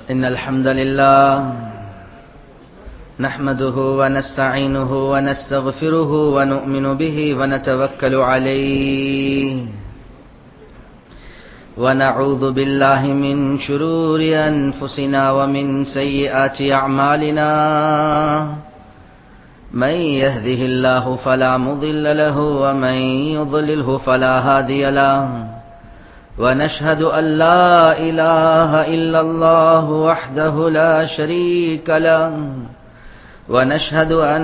إن الحمد لله نحمده ونستعينه ونستغفره ونؤمن به ونتوكل عليه ونعوذ بالله من شرور أنفسنا ومن سيئات أعمالنا من يهده الله فلا مضل له ومن يضلله فلا هادي له ونشهد أن لا إله إلا الله وحده لا شريك له ونشهد أن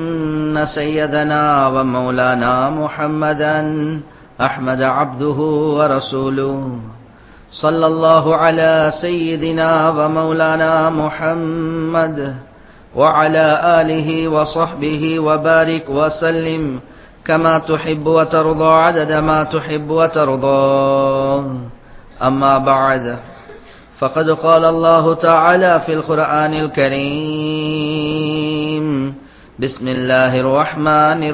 سيدنا ومولانا محمدا أحمد عبده ورسوله صلى الله على سيدنا ومولانا محمد وعلى آله وصحبه وبارك وسلم كما تحب وترضى عدد ما تحب وترضى أما بعد فقد قال الله تعالى في القرآن الكريم بسم الله الرحمن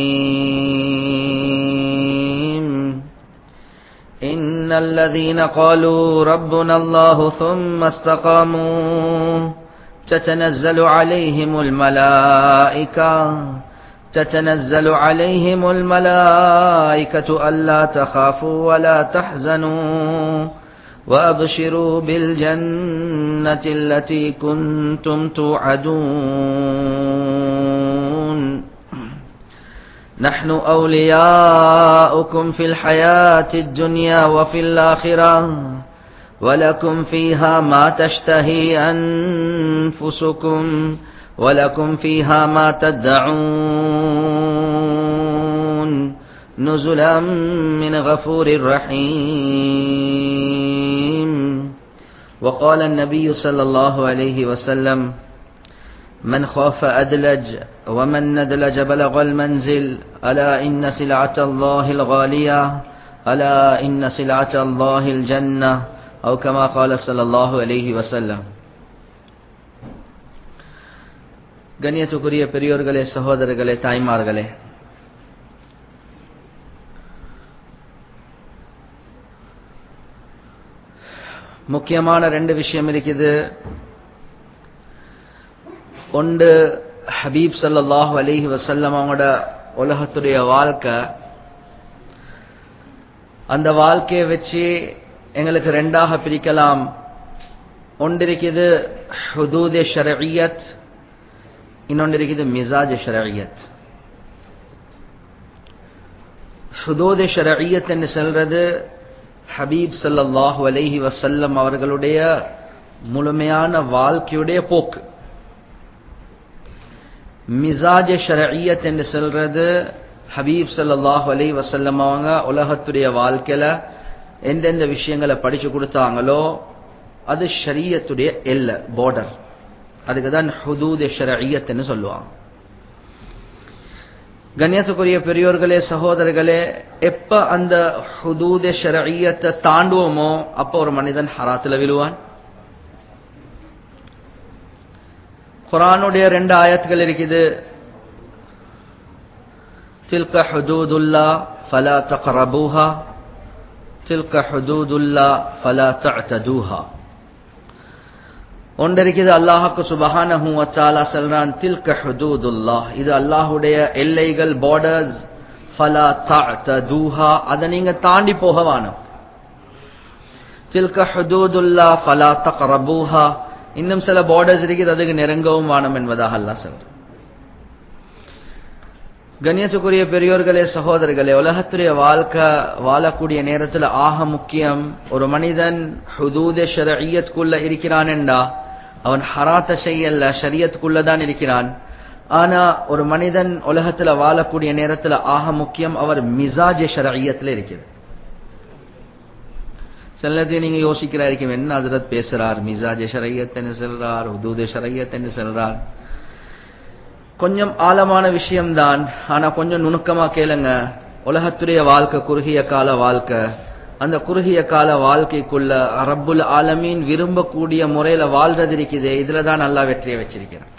الرحيم إن الذين قالوا ربنا الله ثم استقاموا تتنزل عليهم الملائكة تتنزل عليهم الملائكة ألا تخافوا ولا تحزنوا وأبشروا بالجنة التي كنتم توعدون نحن أولياؤكم في الحياة الدنيا وفي الآخرة ولكم فيها ما تشتهي أنفسكم ولكم فيها ما تدعون نزلا من غفور رحيم وقال النبي صلى الله عليه وسلم من خاف أدلج ومن ندلج بلغ المنزل ألا إن سلعة الله الغالية ألا إن سلعة الله الجنة أو كما قال صلى الله عليه وسلم கண்ணியத்துக்குரிய பெரியோர்களே சகோதரர்களே தாய்மார்களே முக்கியமான ரெண்டு விஷயம் இருக்குது ஒன்று ஹபீப் சல்லாஹு அலிஹி வசல்லம் அவங்களோட உலகத்துடைய வாழ்க்கை அந்த வாழ்க்கையை வச்சு எங்களுக்கு ரெண்டாக பிரிக்கலாம் ஒன்று இருக்குது ஹுதூதே ஷரவியத் இன்னொன்று இருக்குது மிசாஜ் ஷரவியத் ஹுதூதே ஷரவியத் என்று சொல்றது ஹபீப் சல்லாஹு அலைஹி வசல்லம் அவர்களுடைய முழுமையான வாழ்க்கையுடைய போக்கு மிசாஜ் ஷரஇயத் என்று சொல்றது ஹபீப் சல்லாஹு அலி வசல்லம் அவங்க உலகத்துடைய வாழ்க்கையில எந்தெந்த விஷயங்களை படிச்சு கொடுத்தாங்களோ அது ஷரியத்துடைய எல்லை பார்டர் அதுக்கு தான் ஹுதூத் ஷரஇயத்னு சொல்லுவாங்க கண்ணியத்துக்குரிய பெரியோர்களே சகோதரர்களே எப்ப அந்த ஹுதூத ஷரஇயத்தை தாண்டுவோமோ அப்ப ஒரு மனிதன் ஹராத்துல விழுவான் குரானுடைய ரெண்டு ஆயத்துகள் இருக்குது தில்க ஹுதூதுல்லா ஃபலா தக்ரபூஹா தில்க ஹுதூதுல்லா ஃபலா தஅதூஹா ஒன்று இருக்குது அல்லாஹுக்கு சுபஹானஹு வத்தாலா சொல்றான் தில்க ஹுதூதுல்லாஹ் இது அல்லாஹ்வுடைய எல்லைகள் பார்டர்ஸ் ஃபலா தஅதூஹா அதை நீங்க தாண்டி போக வேணும் தில்க ஹுதூதுல்லா ஃபலா தக்ரபூஹா இன்னும் சில பார்டர்ஸ் இருக்குது அதுக்கு நெருங்கவும் வானம் என்பதாக அல்லா சொல்ற கண்ணியத்துக்குரிய பெரியோர்களே சகோதரர்களே உலகத்துடைய வாழ்க்கை வாழக்கூடிய நேரத்தில் ஆக முக்கியம் ஒரு மனிதன் ஹுதூத ஷரீயத்துக்குள்ள இருக்கிறான் என்றா அவன் ஹராத்த செய்யல ஷரியத்துக்குள்ள தான் இருக்கிறான் ஆனா ஒரு மனிதன் உலகத்துல வாழக்கூடிய நேரத்தில் ஆக முக்கியம் அவர் மிசாஜ் ஷரீயத்துல இருக்கிறது சிலது நீங்க யோசிக்கிறா இருக்கும் என்ன ஹசரத் பேசுறார் மிசாஜ் ஷரையத் என்ன சொல்றார் உதூத ஷரையத் என்ன சொல்றார் கொஞ்சம் ஆழமான விஷயம்தான் ஆனா கொஞ்சம் நுணுக்கமா கேளுங்க உலகத்துடைய வாழ்க்கை குறுகிய கால வாழ்க்கை அந்த குறுகிய கால வாழ்க்கைக்குள்ள ரப்புல் ஆலமீன் விரும்பக்கூடிய முறையில வாழ்றது இருக்குது இதுல தான் நல்லா வெற்றியை வச்சிருக்கிறான்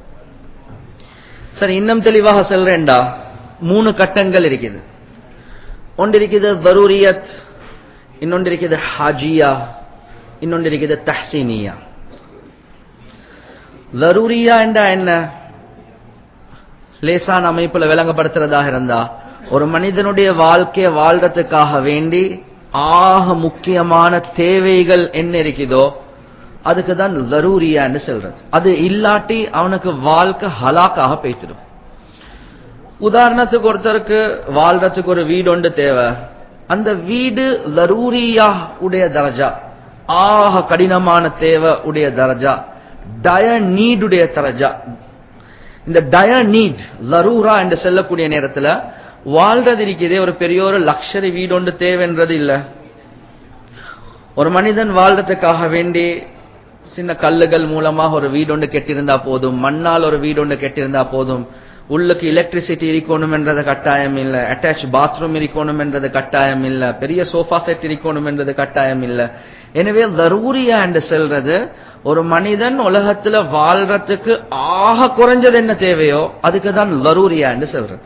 சரி இன்னும் தெளிவாக சொல்றேன்டா மூணு கட்டங்கள் இருக்குது ஒன்று இருக்குது தரூரியத் இன்னொன்று இருக்குது ஹாஜியா இன்னொன்று இருக்குது தஹ்சீனியா லரூரியா என்றா என்ன லேசான அமைப்புல விளங்கப்படுத்துறதாக இருந்தா ஒரு மனிதனுடைய வாழ்க்கையை வாழ்றதுக்காக வேண்டி ஆக முக்கியமான தேவைகள் என்ன இருக்குதோ அதுக்கு தான் லரூரியான்னு சொல்றது அது இல்லாட்டி அவனுக்கு வாழ்க்கை ஹலாக்காக பேசிடும் உதாரணத்துக்கு ஒருத்தருக்கு வாழ்றதுக்கு ஒரு வீடு ஒன்று தேவை அந்த வீடு லரூரியா உடைய தரஜா ஆக கடினமான தேவை உடைய தரஜா டய நீடுடைய தரஜா இந்த டய நீட் லரூரா என்று செல்லக்கூடிய நேரத்துல வாழ்றது இருக்கிறதே ஒரு பெரிய ஒரு லக்ஷரி வீடு ஒன்று தேவைன்றது இல்ல ஒரு மனிதன் வாழ்றதுக்காக வேண்டி சின்ன கல்லுகள் மூலமாக ஒரு வீடு ஒன்று கெட்டிருந்தா போதும் மண்ணால் ஒரு வீடு ஒன்று கெட்டிருந்தா போதும் உள்ளுக்கு எலக்ட்ரிசிட்டி இருக்கணும் என்றது கட்டாயம் இல்ல அட்டாச் பாத்ரூம் இருக்கணும் என்றது கட்டாயம் இல்ல பெரிய சோஃபா செட் இருக்கணும் என்றது கட்டாயம் இல்ல எனவே லரூரியா என்று சொல்றது ஒரு மனிதன் உலகத்துல வாழ்றதுக்கு ஆக குறைஞ்சது என்ன தேவையோ அதுக்கு தான் லரூரியா என்று சொல்றது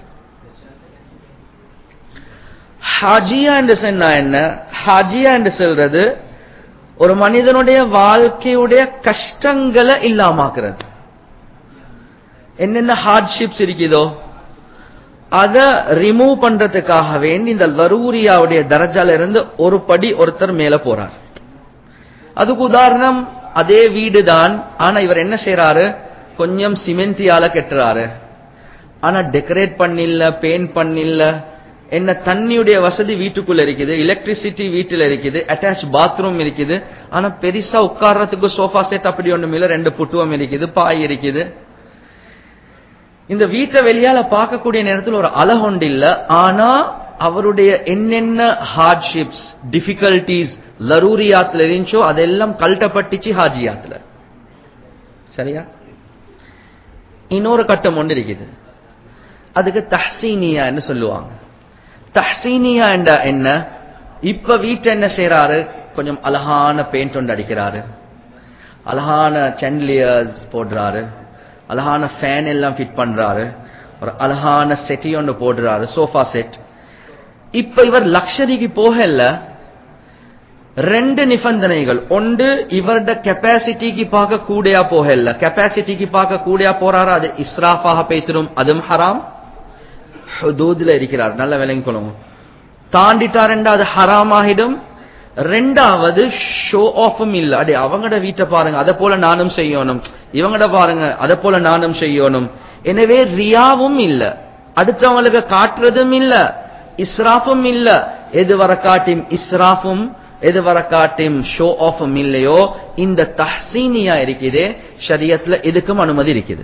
ஹாஜியா என்று சொன்னா என்ன ஹாஜியா என்று சொல்றது ஒரு மனிதனுடைய வாழ்க்கையுடைய கஷ்டங்களை இல்லாமாக்குறது என்னென்ன ஹார்ட்ஷிப்ஸ் இருக்குதோ அத ரிமூவ் பண்றதுக்காக வேண்டி இந்த லரூரியாவுடைய தரஜால இருந்து ஒரு படி ஒருத்தர் மேல போறார் அதுக்கு உதாரணம் அதே வீடு தான் ஆனா இவர் என்ன செய்யறாரு கொஞ்சம் சிமெண்டியால கெட்டுறாரு ஆனா டெக்கரேட் பண்ணில்ல பெயிண்ட் பண்ணில்ல என்ன தண்ணியுடைய வசதி வீட்டுக்குள்ள இருக்குது எலக்ட்ரிசிட்டி வீட்டுல இருக்குது அட்டாச் பாத்ரூம் இருக்குது ஆனா பெருசா உட்கார்றதுக்கு சோஃபா செட் அப்படி ஒண்ணும் இல்ல ரெண்டு புட்டுவம் இருக்குது பாய் இருக்குது இந்த வீட்டை வெளியால பார்க்கக்கூடிய நேரத்தில் ஒரு அழகொண்டு இல்ல ஆனா அவருடைய என்னென்ன ஹார்ட்ஷிப்ஸ் டிஃபிகல்டிஸ் லரூரியாத்துல இருந்துச்சோ அதெல்லாம் கல்ட்டப்பட்டுச்சு ஹாஜியாத்துல சரியா இன்னொரு கட்டம் ஒன்று இருக்குது அதுக்கு தஹ்சீனியான்னு சொல்லுவாங்க தஹ்சீனியா என்ற என்ன இப்ப வீட்டை என்ன செய்யறாரு கொஞ்சம் அழகான பெயிண்ட் ஒன்று அடிக்கிறாரு அழகான சென்லியர்ஸ் போடுறாரு அழகான ஃபேன் எல்லாம் ஃபிட் பண்றாரு ஒரு அழகான செட்டி ஒன்று போடுறாரு சோஃபா செட் இப்ப இவர் லக்ஷரிக்கு போகல ரெண்டு நிபந்தனைகள் ஒன்று இவருடைய கெப்பாசிட்டிக்கு பார்க்க கூடையா போகல கெப்பாசிட்டிக்கு பார்க்க கூடையா போறாரு அது இஸ்ராஃபாக பேத்திரும் அதுவும் ஹராம் ஹுதூதுல இருக்கிறார் நல்ல விளங்கிக்கொள்ளுங்க தாண்டிட்டார் அது ஹராம் ஆகிடும் ரெண்டாவது ஷோ ஆஃபும் இல்ல அடே அவங்கட வீட்டை பாருங்க அதை போல நானும் செய்யணும் இவங்கட பாருங்க அதை போல நானும் செய்யணும் எனவே ரியாவும் இல்ல அடுத்தவங்களுக்கு காட்டுறதும் இல்ல இஸ்ராஃபும் இல்ல எது வர காட்டியும் இஸ்ராஃபும் எது வர காட்டியும் ஷோ ஆஃபும் இல்லையோ இந்த தஹ்சீனியா இருக்குது ஷரியத்துல இதுக்கும் அனுமதி இருக்குது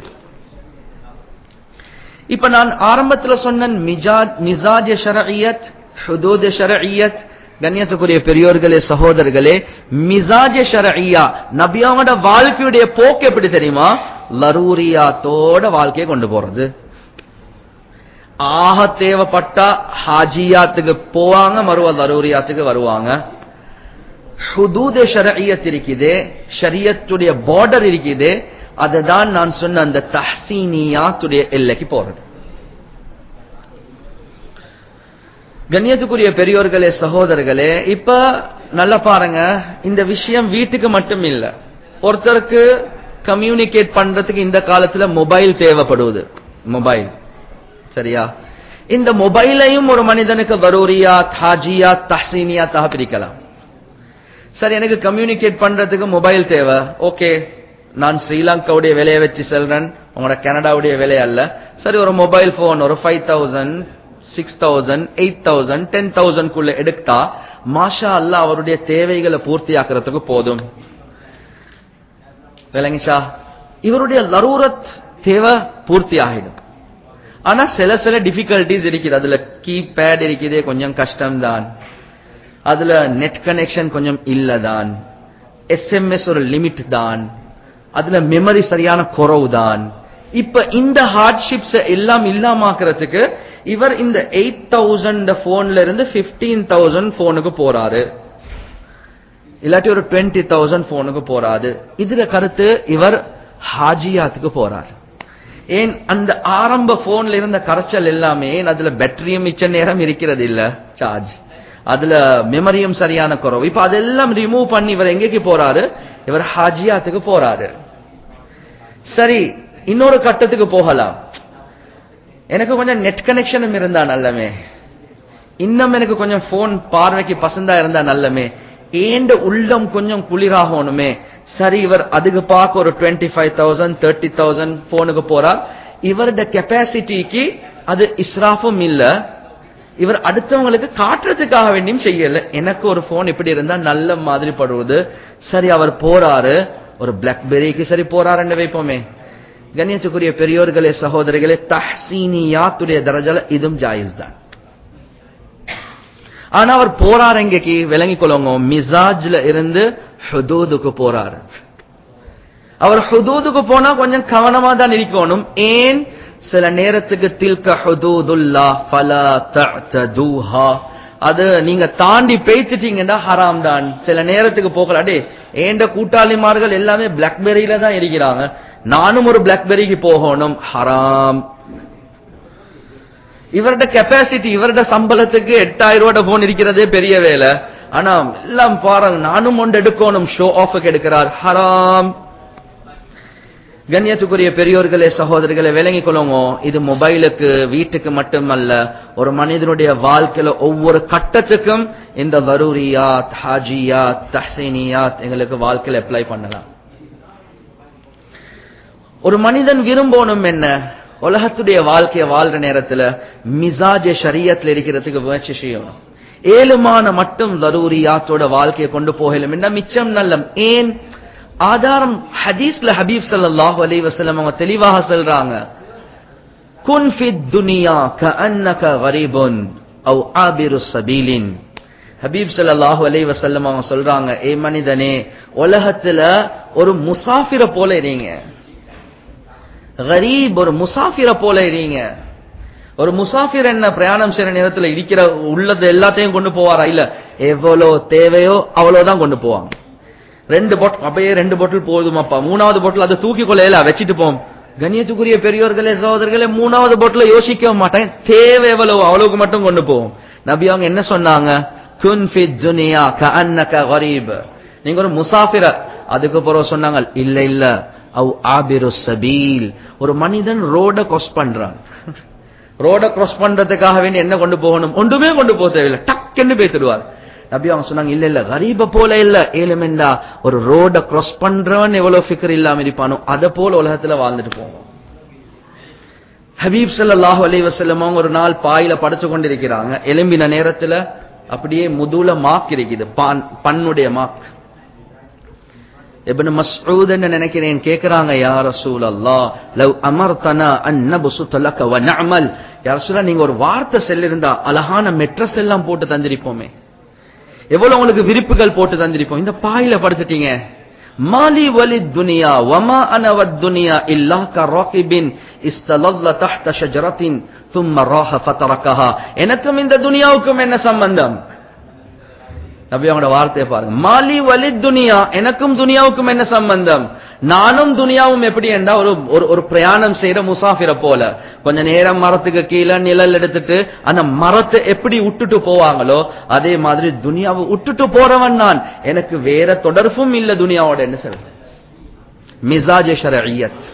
இப்ப நான் ஆரம்பத்துல சொன்ன மிஜாஜ் மிசாஜ் ஷரஇயத் ஹுதூத் ஷரஇயத் கண்ணியத்துக்குரிய பெரியோர்களே சகோதரர்களே மிசாஜ் ஷரஇயா நபியாவோட வாழ்க்கையுடைய போக்கு எப்படி தெரியுமா லரூரியாத்தோட வாழ்க்கையை கொண்டு போறது ஆக தேவைப்பட்டா ஹாஜியாத்துக்கு போவாங்க மறுவ லரூரியாத்துக்கு வருவாங்க ஹுதூத் ஷரஇயத் இருக்குது ஷரியத்துடைய பார்டர் இருக்குது அதுதான் நான் சொன்ன அந்த தஹ்சீனியாத்துடைய எல்லைக்கு போறது கண்ணியத்துக்குரிய பெரியோர்களே சகோதரர்களே இப்ப நல்லா பாருங்க இந்த விஷயம் வீட்டுக்கு மட்டும் இல்ல ஒருத்தருக்கு கம்யூனிகேட் பண்றதுக்கு இந்த காலத்துல மொபைல் தேவைப்படுவது மொபைல் சரியா இந்த மொபைலையும் ஒரு மனிதனுக்கு வரூரியா தாஜியா தஹ்சீனியா தாக பிரிக்கலாம் சரி எனக்கு கம்யூனிகேட் பண்றதுக்கு மொபைல் தேவை ஓகே நான் ஸ்ரீலங்காவுடைய விலையை வச்சு செல்றேன் உங்களோட கனடாவுடைய விலை அல்ல சரி ஒரு மொபைல் போன் ஒரு five thousand six thousand eight thousand ten thousand குள்ள எடுத்தா மாஷா அல்ல அவருடைய தேவைகளை பூர்த்தி ஆக்கிறதுக்கு போதும் விளங்கிச்சா இவருடைய லரூரத் தேவை பூர்த்தி ஆகிடும் ஆனா சில சில டிஃபிகல்டிஸ் இருக்குது அதுல கீபேட் இருக்குது கொஞ்சம் கஷ்டம்தான் அதுல நெட் கனெக்ஷன் கொஞ்சம் இல்லதான் எஸ்எம்எஸ் ஒரு லிமிட் தான் அதுல மெமரி சரியான குறவு தான் இப்ப இந்த ஹார்ட்ஷிப்ஸ் எல்லாம் இல்லாமக்கிறதுக்கு இவர் இந்த எயிட் தௌசண்ட் போன்ல இருந்து பிப்டீன் தௌசண்ட் போனுக்கு போறாரு இல்லாட்டி ஒரு டுவெண்ட்டி தௌசண்ட் போனுக்கு போறாரு இதுல கருத்து இவர் ஹாஜியாத்துக்கு போறாரு ஏன் அந்த ஆரம்ப போன்ல இருந்த கரைச்சல் எல்லாமே அதுல பேட்டரியும் மிச்ச நேரம் இருக்கிறது இல்ல சார்ஜ் அதுல மெமரியும் சரியான குறவு இப்ப அதெல்லாம் ரிமூவ் பண்ணி இவர் எங்கேக்கு போறாரு இவர் ஹாஜியாத்துக்கு போறாரு சரி இன்னொரு கட்டத்துக்கு போகலாம் எனக்கு கொஞ்சம் நெட் கனெக்ஷனும் இருந்தா நல்லமே இன்னும் எனக்கு கொஞ்சம் போன் பார்வைக்கு பசந்தா இருந்தா நல்லமே ஏண்ட உள்ளம் கொஞ்சம் குளிராகணுமே சரி இவர் அதுக்கு பார்க்க ஒரு twenty five thousand thirty thousand போனுக்கு போறார் இவருடைய கெப்பாசிட்டிக்கு அது இஸ்ராஃபும் இல்ல இவர் அடுத்தவங்களுக்கு காட்டுறதுக்காக வேண்டியும் செய்யல எனக்கு ஒரு போன் இப்படி இருந்தா நல்ல மாதிரி படுவது சரி அவர் போறாரு ஒரு பிளாக்பெரிக்கு சரி போறாருன்னு வைப்போமே கண்ணியத்துக்குரிய பெரியோர்களே சகோதரிகளே தஹ்சீனியாத்துடைய தரஜல இதுவும் ஜாயிஸ் தான் ஆனா அவர் போறாரு எங்கக்கு விளங்கி கொள்ளுங்க மிசாஜ்ல இருந்து ஹுதூதுக்கு போறாரு அவர் ஹுதூதுக்கு போனா கொஞ்சம் கவனமா தான் இருக்கணும் ஏன் சில நேரத்துக்கு தில்க ஹுதூதுல்லா ஃபலா தஅதூஹா அது நீங்க தாண்டி பேய்த்துட்டீங்கன்னா ஹராம் தான் சில நேரத்துக்கு போகல அடே ஏண்ட கூட்டாளிமார்கள் எல்லாமே பிளாக்பெரியில தான் இருக்கிறாங்க நானும் ஒரு பிளாக்பெரிக்கு போகணும் ஹராம் இவருடைய கெப்பாசிட்டி இவருடைய சம்பளத்துக்கு எட்டாயிரம் ரூபாய் போன் இருக்கிறதே பெரிய வேலை ஆனா எல்லாம் பாருங்க நானும் ஒன்று எடுக்கணும் ஷோ ஆஃபுக்கு எடுக்கிறார் ஹராம் கண்ணியத்துக்குரிய பெரியோர்களே சகோதரர்களே விளங்கிக் கொள்ளுங்க இது மொபைலுக்கு வீட்டுக்கு மட்டுமல்ல ஒரு மனிதனுடைய வாழ்க்கையில ஒவ்வொரு கட்டத்துக்கும் இந்த வரூரியாத் ஹாஜியாத் தஹ்சீனியாத் எங்களுக்கு வாழ்க்கையில அப்ளை பண்ணலாம் ஒரு மனிதன் விரும்பணும் என்ன உலகத்துடைய வாழ்க்கைய வாழ்ற நேரத்துல மிசாஜ ஷரியத்துல இருக்கிறதுக்கு முயற்சி செய்யணும் ஏழுமான மட்டும் லரூரியாத்தோட வாழ்க்கையை கொண்டு போகலும் என்ன மிச்சம் நல்லம் ஏன் ஆதாரம் ஹதீஸ்ல ஹபீப் ஸல்லல்லாஹு அலைஹி வஸல்லம் அவங்க தெளிவாக சொல்றாங்க குன் ஃபித் துனியா கஅன்னக கரீபுன் அவ் ஆபிரு சபீலின் ஹபீப் ஸல்லல்லாஹு அலைஹி வஸல்லம் அவங்க சொல்றாங்க ஏ மனிதனே உலகத்துல ஒரு முசாஃபிர போல இருங்க கரீப் ஒரு முசாஃபிர போல இருங்க ஒரு முசாஃபிர் என்ன பிரயாணம் செய்யற நேரத்துல இருக்கிற உள்ளது எல்லாத்தையும் கொண்டு போவாரா இல்ல எவ்வளவு தேவையோ அவ்வளவுதான் கொண்டு போவாங்க ரெண்டு பாட்டில் அப்படியே ரெண்டு பாட்டில் போதுமாப்பா மூணாவது பாட்டில் அதை தூக்கி கொள்ளையில வச்சுட்டு போம் கண்ணியத்துக்குரிய பெரியோர்களே சகோதரர்களே மூணாவது பாட்டில யோசிக்க மாட்டேன் தேவை எவ்வளவு அவ்வளவுக்கு மட்டும் கொண்டு போவோம் நபி அவங்க என்ன சொன்னாங்க குன் ஃபித் துனியா கஅன்னக கரீப் நீங்க ஒரு முசாஃபிர அதுக்கு பிறகு சொன்னாங்க இல்ல இல்ல அவ் ஆபிரு சபீல் ஒரு மனிதன் ரோட கிராஸ் பண்றான் ரோட கிராஸ் பண்றதுக்காக வேண்டி என்ன கொண்டு போகணும் ஒன்றுமே கொண்டு போக தேவையில்லை டக்குன்னு பேத்துடுவார் நபி அவங்க சொன்னாங்க இல்ல இல்ல கரீப போல இல்ல ஏழுமெண்டா ஒரு ரோட கிராஸ் பண்றவன் எவ்வளவு ஃபிக்கர் இல்லாம இருப்பானோ அத போல உலகத்துல வாழ்ந்துட்டு போவோம் ஹபீப் ஸல்லல்லாஹு அலைஹி வஸல்லம் அவங்க ஒரு நாள் பாயில படுத்து கொண்டிருக்கிறாங்க எலும்பின நேரத்துல அப்படியே முதுல மாக் இருக்குது பான் பன்னுடைய மாக் இப்னு மஸ்ஊத் நினைக்கிறேன் கேக்குறாங்க யா ரசூல் அல்லாஹ் லவ் அமர்தனா அன் நப்சுத லக வ நஅமல் யா ரசூலா நீங்க ஒரு வார்த்தை சொல்லிருந்தா அழகான மெட்ரஸ் எல்லாம் போட்டு தந்திருப்போமே எவ்வளவு உங்களுக்கு விரிப்புகள் போட்டு தந்திருப்போம் இந்த பாயில படுத்துட்டீங்க மாலி வலி துனியா வமா அனவத் துனியா இல்லா கராகிபின் இஸ்தலல்ல தஹ்த ஷஜரத்தின் தும்ம ராஹ ஃபதரக்கஹா எனக்கும் இந்த துனியாவுக்கும் என்ன சம்பந்தம் நபி அவங்களோட வார்த்தையை பாருங்க மாலி வலி துனியா எனக்கும் துனியாவுக்கும் என்ன சம்பந்தம் நானும் துனியாவும் எப்படி என்றா ஒரு ஒரு ஒரு பிரயாணம் செய்யற முசாஃபிர போல கொஞ்ச நேரம் மரத்துக்கு கீழே நிழல் எடுத்துட்டு அந்த மரத்தை எப்படி விட்டுட்டு போவாங்களோ அதே மாதிரி துனியாவை விட்டுட்டு போறவன் நான் எனக்கு வேற தொடர்பும் இல்ல துனியாவோட என்ன சொல்றேன் மிசாஜ் ஷரஇயத்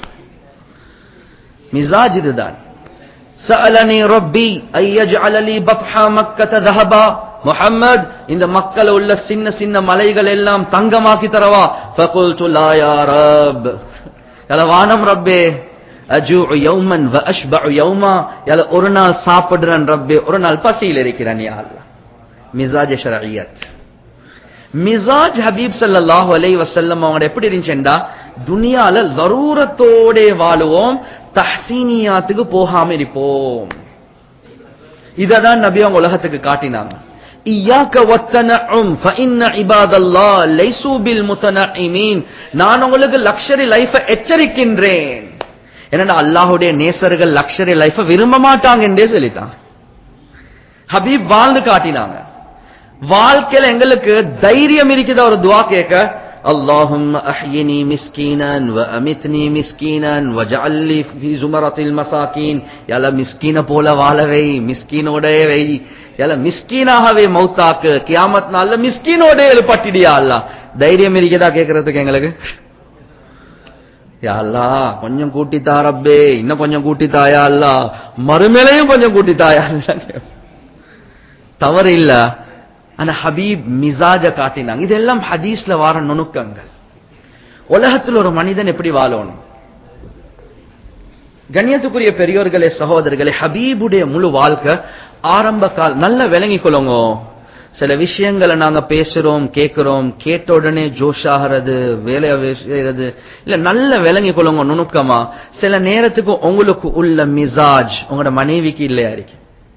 மிசாஜ் இதுதான் سألني ربي أن يجعل لي بطحا مكة ذهبا முஹம்மத் இந்த மக்கள் உள்ள சின்ன சின்ன மலைகள் எல்லாம் தங்கமாக்கி தரவா ஃபகுல்து லா யா ரப் யல வானம் ரப்பே அஜூ யௌமன் வ அஷ்பஉ யௌமா யல ஒரு நாள் சாப்பிடுறேன் ரப்பே ஒரு நாள் பசியில் இருக்கிறேன் யா அல்லாஹ் மிசாஜ் ஷரஇயத் மிசாஜ் ஹபீப் ஸல்லல்லாஹு அலைஹி வஸல்லம் அவங்க எப்படி இருந்துச்சுண்டா துனியால லரூரத்தோட வாழுவோம் தஹ்சீனியாத்துக்கு போகாம இருப்போம் இததான் நபி அவங்க உலகத்துக்கு காட்டினாங்க இய்யாக்க வத்தனஉம் ஃபஇன்ன இபாதல்லாஹ் லைஸு பில் முத்தனஇமீன் நான் உங்களுக்கு லக்ஸரி லைஃப எச்சரிக்கின்றேன் என்னடா அல்லாஹ்வுடைய நேசர்கள் லக்ஸரி லைஃப விரும்ப மாட்டாங்க என்றே சொல்லிட்டாங்க ஹபீப் வாழ்ந்து காட்டினாங்க வாழ்க்கையில எங்களுக்கு தைரியம் இருக்குதா ஒரு துவா கேட்க اللهم احيني مسكينا وامتني مسكينا واجعل لي في زمرة المساكين يلا مسكين போல வாழவை மிஸ்கீனோடே வை يلا மிஸ்கீனாகவே மௌத்தாக்கு கியாமத் நாள்ல மிஸ்கீனோடே எழுப்பட்டிடியா அல்லாஹ் தைரியம் இருக்குதா கேக்குறதுக்கு எங்களுக்கு யா அல்லாஹ் கொஞ்சம் கூட்டித்தா ரப்பே இன்னும் கொஞ்சம் கூட்டித்தாயா அல்லா மறுமேலையும் கொஞ்சம் கூட்டித்தாயா அல்லா தவறு இல்ல ஆனா ஹபீப் மிசாஜ காட்டினாங்க இதெல்லாம் ஹதீஸ்ல வார நுணுக்கங்கள் உலகத்தில் ஒரு மனிதன் எப்படி வாழணும் கண்ணியத்துக்குரிய பெரியோர்களே சகோதரர்களே ஹபீபுடைய முழு வாழ்க்கை ஆரம்ப கால் நல்ல விளங்கிக் கொள்ளுங்க சில விஷயங்களை நாங்க பேசுறோம் கேட்கிறோம் கேட்ட உடனே ஜோஷ் ஆகிறது வேலைய செய்யறது இல்ல நல்ல விளங்கி கொள்ளுங்க நுணுக்கமா சில நேரத்துக்கு உங்களுக்கு உள்ள மிசாஜ் உங்களோட மனைவிக்கு இல்லையா இருக்கு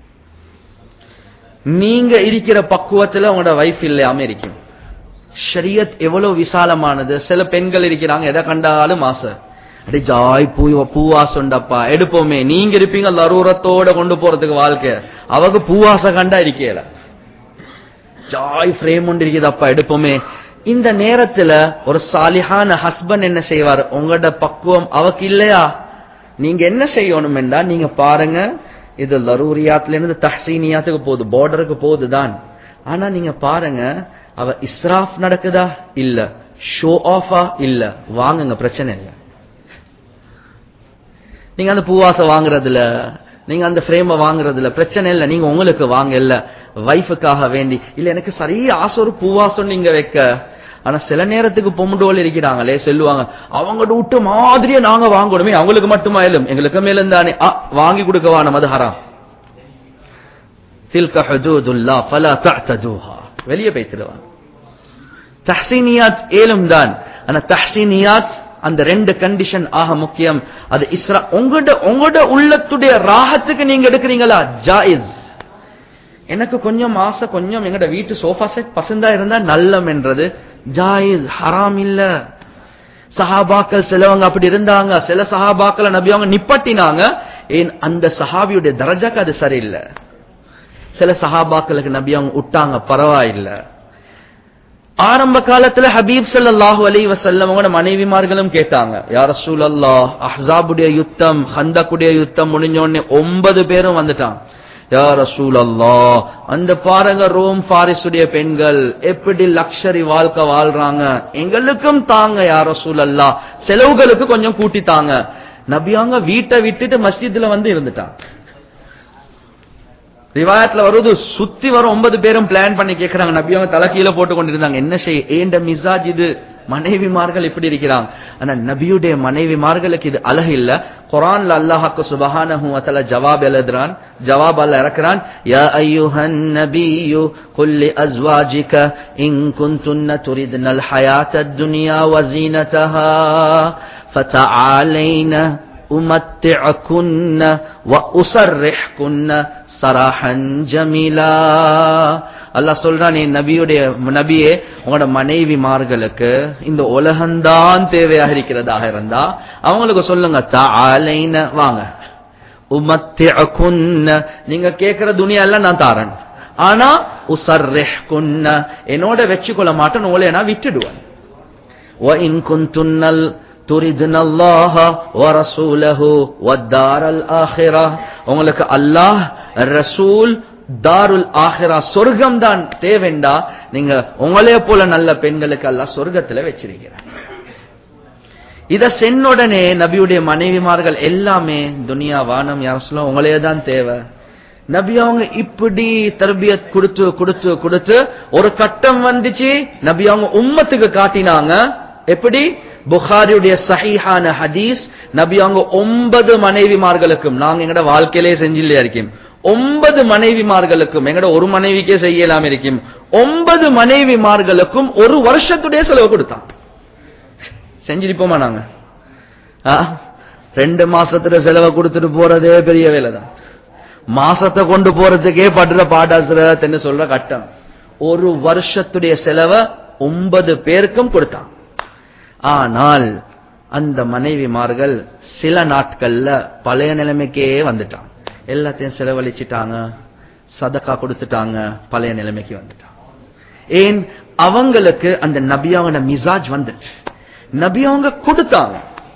நீங்க இருக்கிற பக்குவத்துல உங்களோட வைஃப் இல்லையாம இருக்கும் ஷரியத் எவ்வளவு விசாலமானது சில பெண்கள் இருக்கிறாங்க எதை கண்டாலும் ஆசை அடி ஜாய் பூ பூவாசண்டப்பா எடுப்போமே நீங்க இருப்பீங்க லரூரத்தோட கொண்டு போறதுக்கு வாழ்க்கை அவங்க பூவாசை கண்டா இருக்கல ஜாய் ஃப்ரேம் ஒன்று இருக்குதப்பா எடுப்போமே இந்த நேரத்துல ஒரு சாலிஹான ஹஸ்பண்ட் என்ன செய்வார் உங்களோட பக்குவம் அவக்கு இல்லையா நீங்க என்ன செய்யணும் என்றா நீங்க பாருங்க இது லரூரியாத்துல இருந்து தஹசீனியாத்துக்கு போகுது பார்டருக்கு போகுதுதான் ஆனா நீங்க பாருங்க அவ இஸ்ராஃப் நடக்குதா இல்ல ஷோ ஆஃபா இல்ல வாங்குங்க பிரச்சனை இல்ல நீங்க அந்த பூவாசை வாங்குறதுல நீங்க அந்த ஃப்ரேம வாங்குறதுல பிரச்சனை இல்ல நீங்க உங்களுக்கு வாங்க இல்ல வைஃபுக்காக வேண்டி இல்ல எனக்கு சரியா ஆசை ஒரு பூவாசம் நீங்க வைக்க ஆனா சில நேரத்துக்கு பொம்முடோல் இருக்கிறாங்களே சொல்லுவாங்க அவங்க விட்டு மாதிரியே நாங்க வாங்கணுமே அவங்களுக்கு மட்டுமா இல்லம் எங்களுக்கு மேலும் தானே வாங்கி கொடுக்கவா நம்ம அது ஹராம் தில்க ஹுதூதுல்லா ஃபலா தஅததுஹா வெளியே போய்த்திடுவாங்க தஹ்சீனியாத் ஏலும் தான் ஆனா தஹ்சீனியாத் அந்த ரெண்டு கண்டிஷன் ஆக முக்கியம் அது இஸ்ரா உங்களோட உங்களோட உள்ளத்துடைய ராகத்துக்கு நீங்க எடுக்கிறீங்களா ஜாயிஸ் எனக்கு கொஞ்சம் ஆசை கொஞ்சம் எங்கட வீட்டு சோஃபா செட் பசந்தா இருந்தா நல்லம் என்றது ஜாயிஸ் ஹராம் இல்ல சஹாபாக்கள் சிலவங்க அப்படி இருந்தாங்க சில சஹாபாக்களை நபி அவங்க நிப்பட்டினாங்க ஏன் அந்த சஹாபியுடைய தரஜாக்கு அது சரியில்லை சில சஹாபாக்களுக்கு நபி அவங்க விட்டாங்க பரவாயில்லை ஆரம்ப காலத்துல ஹபீப் சல்லாஹூ அலி வசல்லம் அவங்களோட மனைவிமார்களும் கேட்டாங்க யார் ரசூல் அல்லாஹ் அஹ்சாபுடைய யுத்தம் ஹந்தக்குடைய யுத்தம் முடிஞ்சோடனே ஒன்பது பேரும் வந்துட்டான் யார் ரசூல் அல்லாஹ் அந்த பாருங்க ரோம் பாரிசுடைய பெண்கள் எப்படி லக்ஷரி வாழ்க்கை வாழ்றாங்க எங்களுக்கும் தாங்க யார் ரசூல் அல்லாஹ் செலவுகளுக்கு கொஞ்சம் கூட்டி தாங்க நபியாங்க வீட்டை விட்டுட்டு மஸ்ஜித்ல வந்து இருந்துட்டான் ரிவாயத்துல வருவது சுத்தி வர ஒன்பது பேரும் பிளான் பண்ணி கேட்கிறாங்க நபி அவங்க தலை கீழே போட்டு கொண்டிருந்தாங்க என்ன செய்ய ஏண்ட மிசாஜ் இது மனைவிமார்கள் இப்படி இருக்கிறாங்க ஆனா நபியுடைய மனைவிமார்களுக்கு இது அழகு இல்ல குரான்ல அல்லாஹாக்கு சுபஹானஹு வதஆலா ஜவாப் எழுதுறான் ஜவாப் அல்ல இறக்குறான் யா அய்யுஹன் நபியு குல்லி அஸ்வாஜிக இன் குன்துன்ன துரிதுனல் ஹயாத்தத் துன்யா வஸீனதஹா فتعالين أمتعكن وأسرحكن سراحا جميلا அல்லாஹ் சொல்றான் என் நபியுடைய நபியே உங்களோட மனைவிமார்களுக்கு இந்த உலகம்தான் தேவையாக இருக்கிறதாக இருந்தா அவங்களுக்கு சொல்லுங்க தாலைன வாங்க உமத்தியகுன்ன நீங்க கேட்கிற துணியா எல்லாம் நான் தாரன் ஆனா உசர்ரிஹ்குன்ன என்னோட வச்சுக்கொள்ள மாட்டேன் உங்களை நான் விட்டுடுவேன் وَإِن كُنتُنَّ تُرِدْنَ اللَّهَ وَرَسُولَهُ وَالدَّارَ الْآخِرَةَ உங்களுக்கு அல்லாஹ் ரசூல் தாருல் ஆஹிரா சொர்க்கம் தான் தேவைண்டா நீங்க உங்களே போல நல்ல பெண்களுக்கு அல்லாஹ் சொர்க்கத்துல வச்சிருக்கிறார் இத சென்னுடனே நபியுடைய மனைவிமார்கள் எல்லாமே துனியா வானம் யார் சொல்ல உங்களே தான் தேவை நபி அவங்க இப்படி தர்பியத் கொடுத்து கொடுத்து கொடுத்து ஒரு கட்டம் வந்துச்சு நபி அவங்க உம்மத்துக்கு காட்டினாங்க எப்படி புகாரியுடைய சஹீஹான ஹதீஸ் நபி அவங்க ஒன்பது மனைவிமார்களுக்கும் நாங்க எங்கட வாழ்க்கையிலே செஞ்சில்லையா இருக்கோம் ஒன்பது மனைவிமார்களுக்கும் எங்கட ஒரு மனைவிக்கே செய்யலாம் இருக்கும் ஒன்பது மனைவிமார்களுக்கும் ஒரு வருஷத்துடைய செலவு கொடுத்தான் செஞ்சிருப்போமா நாங்க ஆ? ரெண்டு மாசத்துல செலவை கொடுத்துட்டு போறதே பெரிய வேலை தான் மாசத்தை கொண்டு போறதுக்கே படுற பாடாசுரன்னு சொல்ற கட்டம் ஒரு வருஷத்துடைய செலவை ஒன்பது பேருக்கும் கொடுத்தான் ஆனால் அந்த மனைவிமார்கள் சில நாட்கள்ல பழைய நிலைமைக்கே வந்துட்டான் எல்லாத்தையும் செலவழிச்சிட்டாங்க சதக்கா கொடுத்துட்டாங்க பழைய நிலைமைக்கு வந்துட்டான் ஏன் அவங்களுக்கு அந்த நபியாவோட மிசாஜ் வந்துச்சு நபி அவங்க கொடுத்தாங்க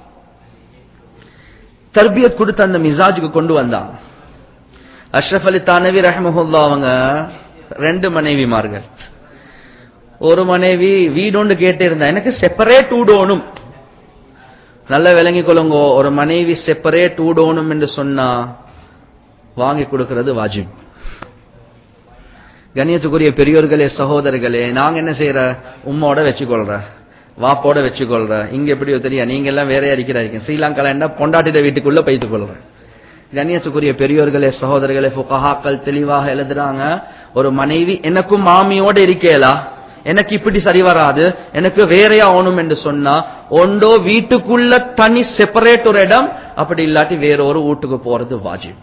தர்பியத் கொடுத்த அந்த மிசாஜுக்கு கொண்டு வந்தாங்க அஷ்ரஃப் அலி தானவி ரஹமஹுல்லா அவங்க ரெண்டு மனைவிமார்கள் ஒரு மனைவி வீடொண்டு கேட்டே இருந்தா எனக்கு செப்பரேட் வீடோனும் நல்ல விளங்கிக் கொள்ளுங்க ஒரு மனைவி செப்பரேட் ஊடணும் என்று சொன்னா வாங்கி கொடுக்கிறது வாஜிப் கண்ணியத்துக்குரிய பெரியோர்களே சகோதரர்களே நாங்க என்ன செய்யற உம்மோட வச்சுக்கொள்ற வாப்போட வச்சுக்கொள்ற இங்க எப்படியோ தெரியும் நீங்க எல்லாம் வேற இருக்கிறாங்க ஸ்ரீலங்கால என்ன பொண்டாட்டிட வீட்டுக்குள்ள பைத்துக் கொள்றேன் கண்ணியத்துக்குரிய பெரியோர்களே சகோதரர்களே புகஹாக்கள் தெளிவாக எழுதுறாங்க ஒரு மனைவி எனக்கும் மாமியோட இருக்கேலா எனக்கு இப்படி சரி வராது எனக்கு வேறையா ஆகணும் என்று சொன்னா ஒண்டோ வீட்டுக்குள்ள தனி செப்பரேட் ஒரு இடம் அப்படி இல்லாட்டி வேற ஒரு வீட்டுக்கு போறது வாஜிப்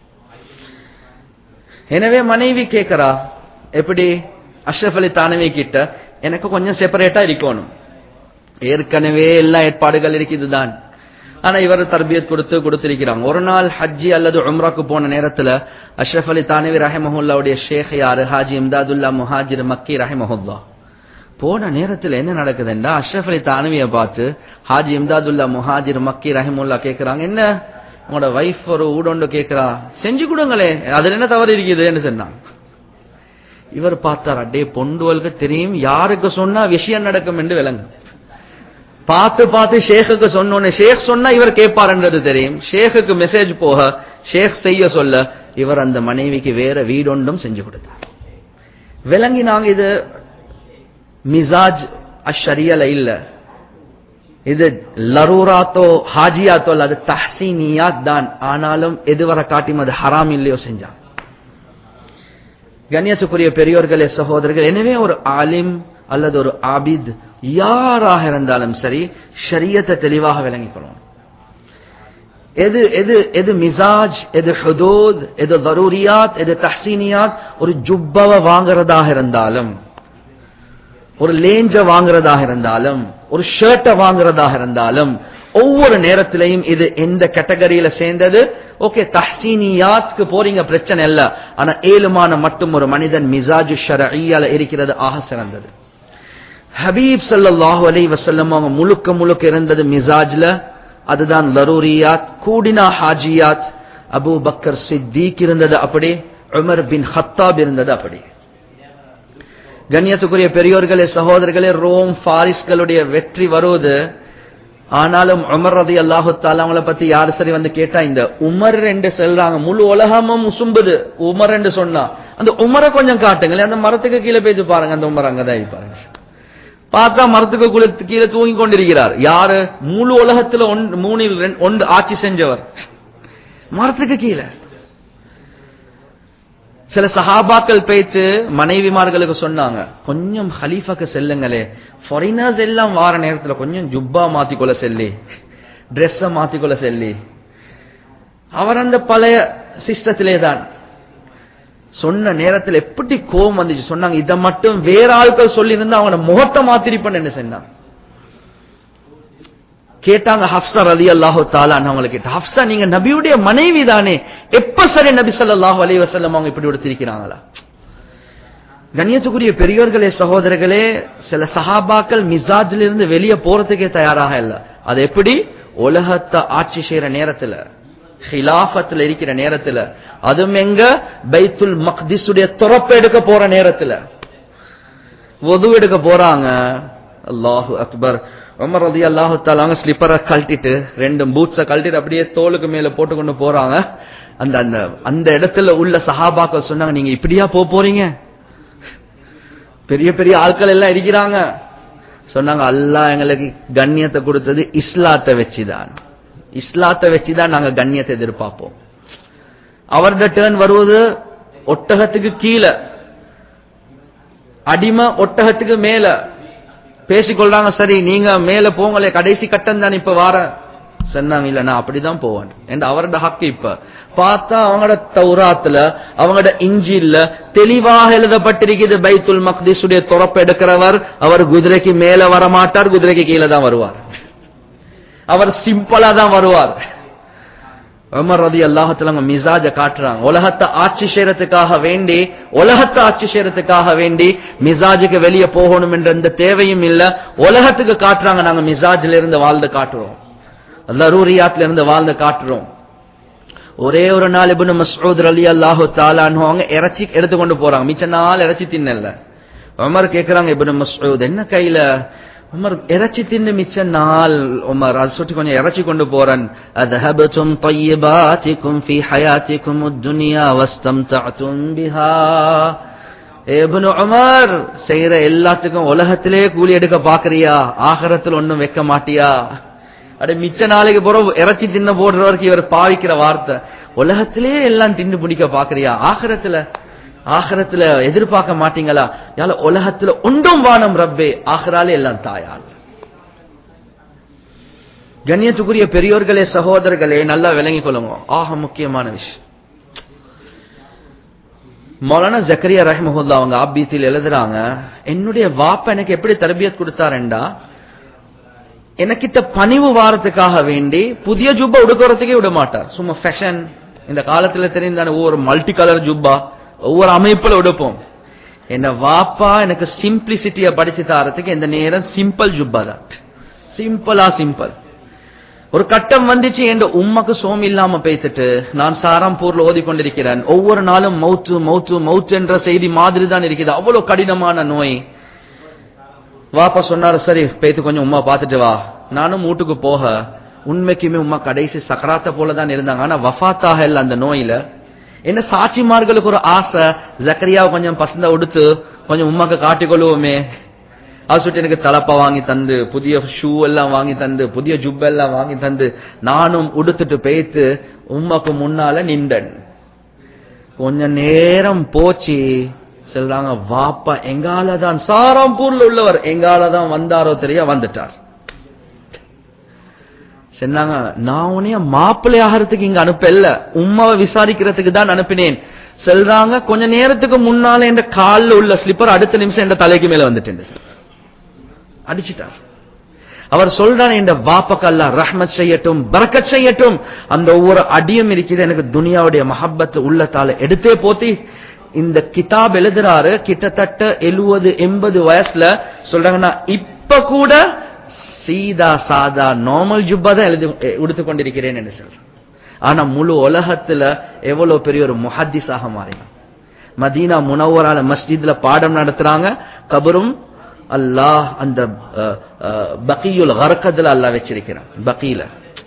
எனவே மனைவி கேட்கிறா எப்படி அஷ்ரஃப் அலி தானவி கிட்ட எனக்கு கொஞ்சம் செப்பரேட்டா இருக்கணும் ஏற்கனவே எல்லா ஏற்பாடுகள் இருக்குதுதான் ஆனா இவர் தர்பியத் கொடுத்து கொடுத்திருக்கிறாங்க ஒரு நாள் ஹஜ்ஜி அல்லது உம்ராக்கு போன நேரத்துல அஷ்ரஃப் அலி தானவி ரஹமஹுல்லாவுடைய ஷேக் யாரு ஹாஜி இம்தாதுல்லா முஹாஜிர் மக்கி ரஹமஹுல்லா போன நேரத்துல என்ன நடக்குதுன்னா அஷ்ரஃப் அலி தானவிய பார்த்து ஹாஜி இம்தாதுல்லா முஹாஜிர் மக்கி ரஹமுல்லா கேக்குறாங்க என்ன உங்களோட வைஃப் ஒரு ஊடொண்டு கேக்குறா செஞ்சு கொடுங்களே அதுல என்ன தவறு இருக்குதுன்னு சொன்னாங்க இவர் பார்த்தார் அடே பொண்டுவலுக்கு தெரியும் யாருக்கு சொன்னா விஷயம் நடக்கும் என்று விளங்கு பார்த்து பார்த்து ஷேக்குக்கு சொன்னோன்னு ஷேக் சொன்னா இவர் கேட்பாருன்றது தெரியும் ஷேக்குக்கு மெசேஜ் போக ஷேக் செய்ய சொல்ல இவர் அந்த மனைவிக்கு வேற வீடொன்றும் செஞ்சு கொடுத்தார் விளங்கி நாங்க இது மிசாஜ் அஷரியல இல்ல இது லரூராத்தோ ஹாஜியாத்தோ அல்ல அது தஹசீனியாத் தான் ஆனாலும் எதுவரை காட்டியும் அது ஹராம் இல்லையோ செஞ்சான் கண்ணியத்துக்குரிய பெரியோர்களே சகோதரர்கள் எனவே ஒரு ஆலிம் அல்லது ஒரு ஆபித் யாராக இருந்தாலும் சரி ஷரியத்தை தெளிவாக விளங்கிக் கொள்ளணும் எது எது எது மிசாஜ் எது ஹுதூத் எது தரூரியாத் எது தஹசீனியாத் ஒரு ஜுப்பவ வாங்குறதாக இருந்தாலும் ஒரு லேஞ்ச வாங்குறதாக இருந்தாலும் ஒரு ஷர்ட்டை வாங்குறதாக இருந்தாலும் ஒவ்வொரு நேரத்திலையும் இது எந்த கேட்டகரியில சேர்ந்தது ஓகே தஹசீனியாத்க்கு போறீங்க பிரச்சனை இல்ல ஆனா ஏழுமான மட்டும் ஒரு மனிதன் மிசாஜு ஷரஇயால இருக்கிறது ஆக சிறந்தது ஹபீப் ஸல்லல்லாஹு அலைஹி வஸல்லம் அவங்க முழுக்க முழுக்க இருந்தது மிசாஜ்ல அதுதான் லரூரியாத் கூடினா ஹாஜியாத் அபூ பக்கர் சித்திக் இருந்தது அப்படி உமர் பின் ஹத்தாப் இருந்தது அப்படி கண்ணியத்துக்குரிய பெரியோர்களே சகோதரர்களே ரோம் பாரிஸ்களுடைய வெற்றி வருவது ஆனாலும் உமர் ரதி அல்லாஹு அவங்கள பத்தி யாரு சரி வந்து கேட்டா இந்த உமர் என்று சொல்றாங்க முழு உலகமும் உசும்புது உமர் என்று சொன்னா அந்த உமரை கொஞ்சம் காட்டுங்களேன் அந்த மரத்துக்கு கீழே போய் பாருங்க அந்த உமர் அங்கதான் இருப்பாருங்க பார்த்தா மரத்துக்கு குளத்து கீழே தூங்கி கொண்டிருக்கிறார் யாரு முழு உலகத்துல ஒன்று மூணில் ரெண்டு- ஒன்று ஆட்சி செஞ்சவர் மரத்துக்கு கீழே சில சஹாபாக்கள் பேச்சு மனைவிமார்களுக்கு சொன்னாங்க கொஞ்சம் ஹலீஃபாக்கு செல்லுங்களே ஃபாரினர்ஸ் எல்லாம் வார நேரத்துல கொஞ்சம் ஜுப்பா மாத்திக்கொள்ள செல்லி ட்ரெஸ்ஸ மாத்திக்கொள்ள செல்லி அவர் அந்த பழைய சிஸ்டத்திலே தான் சொன்ன நேரத்தில் எப்படி கோபம் வந்துச்சு சொன்னாங்க இதை மட்டும் வேற ஆட்கள் சொல்லி இருந்தா அவங்களோட முகத்தை மாத்திரிப்பேன் என்ன சொன்னாங்க கேட்டாங்க ஹப்சா ரதி அல்லாஹு தாலான்னு அவங்களை கேட்ட ஹப்சா நீங்க நபியுடைய மனைவி தானே எப்ப சரி நபி ஸல்லல்லாஹு அலைஹி வஸல்லம் அவங்க இப்படி உடுத்திருக்கிறாங்களா கண்ணியத்துக்குரிய பெரியோர்களே சகோதரர்களே சில சஹாபாக்கள் மிசாஜில் இருந்து வெளியே போறதுக்கே தயாராக இல்ல அது எப்படி உலகத்தை ஆட்சி செய்யற நேரத்துல ஹிலாஃபத்துல இருக்கிற நேரத்துல அதுவும் எங்க பைத்துல் மக்திஸுடைய துறப்பு எடுக்க போற நேரத்துல ஒது எடுக்க போறாங்க அல்லாஹு அக்பர் உமர் ரதி அல்லாஹு தாலாங்க ஸ்லிப்பரை கழட்டிட்டு ரெண்டு பூட்ஸ கழட்டிட்டு அப்படியே தோலுக்கு மேல போட்டு கொண்டு போறாங்க அந்த அந்த அந்த இடத்துல உள்ள சஹாபாக்கள் சொன்னாங்க நீங்க இப்படியா போக போறீங்க பெரிய பெரிய ஆட்கள் எல்லாம் இருக்கிறாங்க சொன்னாங்க அல்லாஹ் எங்களுக்கு கண்ணியத்தை கொடுத்தது இஸ்லாத்தை வச்சுதான் இஸ்லாத்தை வச்சுதான் நாங்க கண்ணியத்தை எதிர்பார்ப்போம் அவருடைய டேர்ன் வருவது ஒட்டகத்துக்கு கீழே அடிமை ஒட்டகத்துக்கு மேல பேசிக்கொள்றாங்க சரி நீங்க மேல போங்களே கடைசி கட்டம் தான் இப்ப வார சொன்னாங்க இல்ல நான் அப்படிதான் போவேன் என்று அவரோட ஹக்கு இப்ப பார்த்தா அவங்களோட தௌராத்துல அவங்களோட இஞ்சில்ல தெளிவாக எழுதப்பட்டிருக்குது பைத்துல் மக்திஸுடைய துறப்பு எடுக்கிறவர் அவர் குதிரைக்கு மேல வர மாட்டார் குதிரைக்கு கீழே தான் வருவார் அவர் சிம்பிளா தான் வருவார் உமர் ரதி அல்லாஹத்துல மிசாஜ காட்டுறாங்க உலகத்தை ஆட்சி செய்யறதுக்காக வேண்டி உலகத்தை ஆட்சி செய்யறதுக்காக வேண்டி மிசாஜுக்கு வெளியே போகணும் என்ற எந்த தேவையும் இல்ல உலகத்துக்கு காட்டுறாங்க நாங்க மிசாஜ்ல இருந்து வாழ்ந்து காட்டுறோம் லரூரியாத்ல இருந்து வாழ்ந்து காட்டுறோம் ஒரே ஒரு நாள் இப்னு மஸ்ஊத் அலி அல்லாஹு தாலான்னு அவங்க இறைச்சி எடுத்துக்கொண்டு போறாங்க மிச்ச நாள் இறைச்சி தின்னல உமர் கேக்குறாங்க இப்னு மஸ்ஊத் என்ன கையில உமர் இறைச்சி தின்னு மிச்ச நாள் உமர் அது சுட்டி கொஞ்சம் இறைச்சி கொண்டு போறேன் அதஹபதும் طيباتكم في حياتكم الدنيا واستمتعتم بها இப்னு உமர் செய்யற எல்லாத்துக்கும் உலகத்திலே கூலி எடுக்க பாக்குறியா ஆகரத்தில் ஒண்ணும் வைக்க மாட்டியா அட மிச்ச நாளைக்கு போற இறைச்சி தின்ன போடுறவருக்கு இவர் பாவிக்கிற வார்த்தை உலகத்திலே எல்லாம் தின்னு பிடிக்க பாக்குறியா ஆகரத்துல ஆகரத்துல எதிர்பார்க்க மாட்டீங்களா யால உலகத்துல ஒன்றும் வானம் ரப்பே ஆகராலே எல்லாம் தாயால் கண்ணியத்துக்குரிய பெரியோர்களே சகோதரர்களே நல்லா விளங்கிக் கொள்ளுங்க ஆக முக்கியமான விஷயம் மௌலானா ஜக்கரியா ரஹ்மஹுல்லா அவங்க ஆபீத்தில் எழுதுறாங்க என்னுடைய வாப்ப எனக்கு எப்படி தரபியத் கொடுத்தாருண்டா எனக்கிட்ட பணிவு வாரத்துக்காக வேண்டி புதிய ஜுப்பா உடுக்கிறதுக்கே விட மாட்டார் சும்மா ஃபேஷன் இந்த காலத்துல தெரிந்தான ஒவ்வொரு மல்டி கலர் ஜுப்பா ஒவ்வொரு அமைப்புல உடுப்போம் என்ன வாப்பா எனக்கு சிம்பிளிசிட்டிய படிச்சு தாரத்துக்கு இந்த நேரம் சிம்பிள் ஜுப்பா தான் சிம்பிளா சிம்பிள் ஒரு கட்டம் வந்துச்சு என்ற உம்மக்கு சோம் இல்லாம பேத்துட்டு நான் சாராம்பூர்ல ஓதி கொண்டிருக்கிறேன் ஒவ்வொரு நாளும் மவுத்து மவுத்து மவுத்து என்ற செய்தி மாதிரி தான் இருக்குது அவ்வளவு கடினமான நோய் வாப்பா சொன்னாரு சரி பேத்து கொஞ்சம் உமா பாத்துட்டு வா நானும் வீட்டுக்கு போக உண்மைக்குமே உமா கடைசி சக்கராத்த போல தான் இருந்தாங்க ஆனா வஃபாத்தாக இல்ல அந்த நோயில என்ன சாட்சிமார்களுக்கு ஒரு ஆசை ஜக்கரியாவை கொஞ்சம் பசந்த உடுத்து கொஞ்சம் உமாக்கு காட்டிக்கொள்வோமே அது சொல்லிட்டு எனக்கு தலப்பா வாங்கி தந்து புதிய ஷூ எல்லாம் வாங்கி தந்து புதிய ஜுப் எல்லாம் வாங்கி தந்து நானும் உடுத்துட்டு பேய்த்து உமாக்கு முன்னால நின்றன் கொஞ்ச நேரம் போச்சு சொல்றாங்க வாப்பா எங்கால தான் சாராம்பூர்ல உள்ளவர் எங்கால தான் வந்தாரோ தெரிய வந்துட்டார் சொன்னாங்க நான் உனைய மாப்பிள்ளை ஆகிறதுக்கு இங்க அனுப்பல உமாவை விசாரிக்கிறதுக்கு தான் அனுப்பினேன் சொல்றாங்க கொஞ்ச நேரத்துக்கு முன்னால என்ற கால்ல உள்ள ஸ்லிப்பர் அடுத்த நிமிஷம் என்ற தலைக்கு மேல வந்துட்டேன் அடிச்சிட்டார் அவர் சொல்றான் என்ற வாப்பக்கல்லா ரஹ்மத் செய்யட்டும் பரக்கத் செய்யட்டும் அந்த ஒவ்வொரு அடியும் இருக்குது எனக்கு துனியாவுடைய மஹப்பத் உள்ளத்தால எடுத்தே போத்தி இந்த கிதாப் எழுதுறாரு கிட்டத்தட்ட எழுவது எண்பது வயசுல சொல்றாங்கன்னா இப்ப கூட சீதா சாதா நார்மல் ஜுப்பா தான் எழுதி உடுத்து கொண்டிருக்கிறேன் என்று சொல்றேன் ஆனா முழு உலகத்துல எவ்வளவு பெரிய ஒரு முஹத்திஸாக மாறினான் மதீனா முனவரால மஸ்ஜித்ல பாடம் நடத்துறாங்க கபரும் அல்லாஹ் அந்த பக்கியுல் கரக்கத்துல அல்லாஹ் வச்சிருக்கிறான் பக்கியில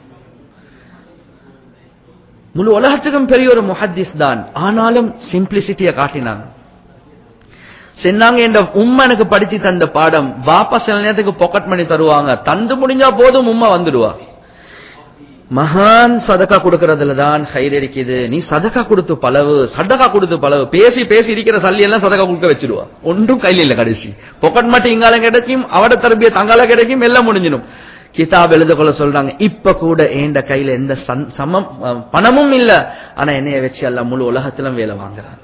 முழு உலகத்துக்கும் பெரிய ஒரு முஹத்திஸ் தான் ஆனாலும் சிம்பிளிசிட்டியை காட்டினாங்க சொன்னாங்க என்ற உம்மா எனக்கு படிச்சு தந்த பாடம் வாப்பா சில நேரத்துக்கு பாக்கெட் பண்ணி தருவாங்க தந்து முடிஞ்சா போதும் உம்மா வந்துடுவா மகான் சதக்கா கொடுக்கறதுல தான் ஹைர் இருக்குது நீ சதக்கா கொடுத்து பலவு சதக்கா கொடுத்து பலவு பேசி பேசி இருக்கிற சல்லி எல்லாம் சதக்கா கொடுக்க வச்சிருவா ஒன்றும் கையில இல்ல கடைசி பொக்கட் மட்டும் இங்கால கிடைக்கும் அவட தரபிய தங்கால கிடைக்கும் எல்லாம் முடிஞ்சிடும் கிதாப் எழுத கொள்ள சொல்றாங்க இப்ப கூட ஏண்ட கையில எந்த சமம் பணமும் இல்ல ஆனா என்னைய வச்சு எல்லாம் முழு உலகத்திலும் வேலை வாங்குறாங்க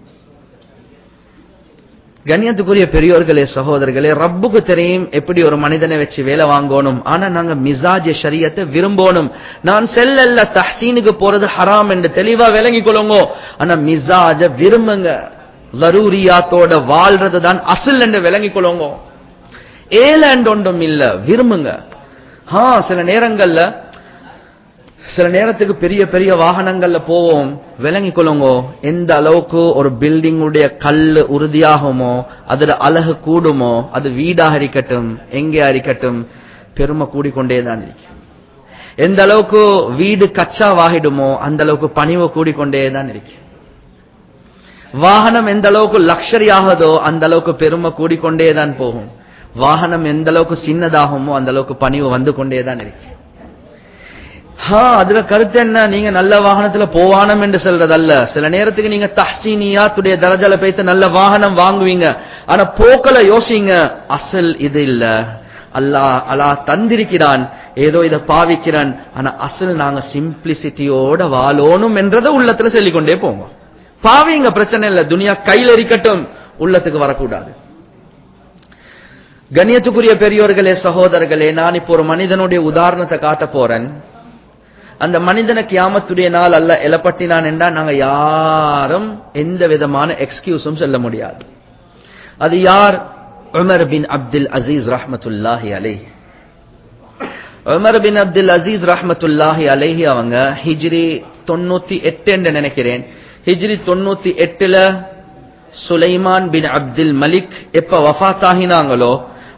கண்ணியத்துக்குரிய பெரியோர்களே சகோதரர்களே ரப்புக்கு தெரியும் எப்படி ஒரு மனிதனை வச்சு வேலை வாங்கணும் ஆனா நாங்க மிசாஜ் ஷரியத்தை விரும்பணும் நான் செல்லல்ல தஹசீனுக்கு போறது ஹராம் என்று தெளிவா விளங்கி கொள்ளுங்க ஆனா மிசாஜ விரும்புங்க லரூரியாத்தோட வாழ்றது தான் அசில் என்று விளங்கி கொள்ளுங்க ஏலண்ட் ஒன்றும் இல்ல விரும்புங்க ஆ சில நேரங்கள்ல சில நேரத்துக்கு பெரிய பெரிய வாகனங்கள்ல போவோம் விளங்கி கொள்ளுங்க எந்த அளவுக்கு ஒரு பில்டிங் உடைய கல்லு உறுதியாகுமோ அதோட அழகு கூடுமோ அது வீடாக இருக்கட்டும் எங்கே இருக்கட்டும் பெருமை கூடிக்கொண்டே தான் இருக்கு எந்த அளவுக்கு வீடு கச்சா வாகிடுமோ அந்த அளவுக்கு பணிவு கூடிக்கொண்டே தான் இருக்கு வாகனம் எந்த அளவுக்கு லக்ஷரி ஆகுதோ அந்த அளவுக்கு பெருமை கூடிக்கொண்டே தான் போகும் வாகனம் எந்த அளவுக்கு சின்னதாகுமோ அந்த அளவுக்கு பணிவு வந்து கொண்டே தான் இருக்கு ஹா அதுல கருத்து என்ன நீங்க நல்ல வாகனத்துல போவானம் என்று சொல்றதல்ல சில நேரத்துக்கு நீங்க தஹ்சீனியாத்துடைய தரஜால பேத்து நல்ல வாகனம் வாங்குவீங்க ஆனா போக்கல யோசிங்க அசல் இது இல்ல அல்லாஹ் அல்லாஹ் தந்திருக்கிறான் ஏதோ இதை பாவிக்கிறான் ஆனா அசல் நாங்க சிம்பிளிசிட்டியோட வாழணும் என்றதை உள்ளத்துல சொல்லிக்கொண்டே போங்க பாவிங்க பிரச்சனை இல்ல துனியா கையில இருக்கட்டும் உள்ளத்துக்கு வரக்கூடாது கண்ணியத்துக்குரிய பெரியோர்களே சகோதரர்களே நான் இப்போ ஒரு மனிதனுடைய உதாரணத்தை காட்ட போறேன் அந்த மனிதனை கியாமத்துடைய நாள் அல்ல எலப்பட்டினான் என்றா நாங்க யாரும் எந்த விதமான எக்ஸ்கியூஸும் சொல்ல முடியாது அது யார் உமர் பின் அப்துல் அசீஸ் ரஹமத்துல்லாஹி அலை உமர் பின் அப்துல் அசீஸ் ரஹமத்துல்லாஹி அலைஹி அவங்க ஹிஜ்ரி தொண்ணூத்தி எட்டு என்று நினைக்கிறேன் ஹிஜ்ரி தொண்ணூத்தி எட்டுல சுலைமான் பின் அப்துல் மலிக் எப்ப வஃத் ஆகினாங்களோ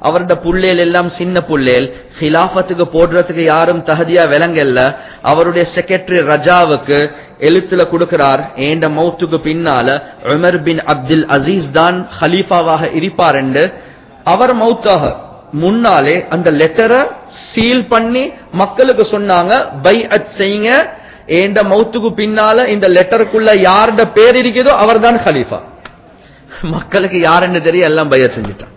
அவரோட புள்ளேல் எல்லாம் சின்ன புள்ளேல் ஹிலாஃபத்துக்கு போடுறதுக்கு யாரும் தகுதியா விளங்கல்ல அவருடைய செக்ரட்டரி ரஜாவுக்கு எழுத்துல கொடுக்கிறார் ஏண்ட மௌத்துக்கு பின்னால உமர் பின் அப்துல் அசீஸ் தான் ஹலீஃபாவாக இருப்பார் என்று அவர் மௌத்தாக முன்னாலே அந்த லெட்டரை சீல் பண்ணி மக்களுக்கு சொன்னாங்க பை அட் செய்யுங்க ஏண்ட மௌத்துக்கு பின்னால இந்த லெட்டருக்குள்ள யாரோட பேர் இருக்குதோ அவர்தான் ஹலீஃபா மக்களுக்கு யாருன்னு தெரிய எல்லாம் பையர் செஞ்சுட்டான்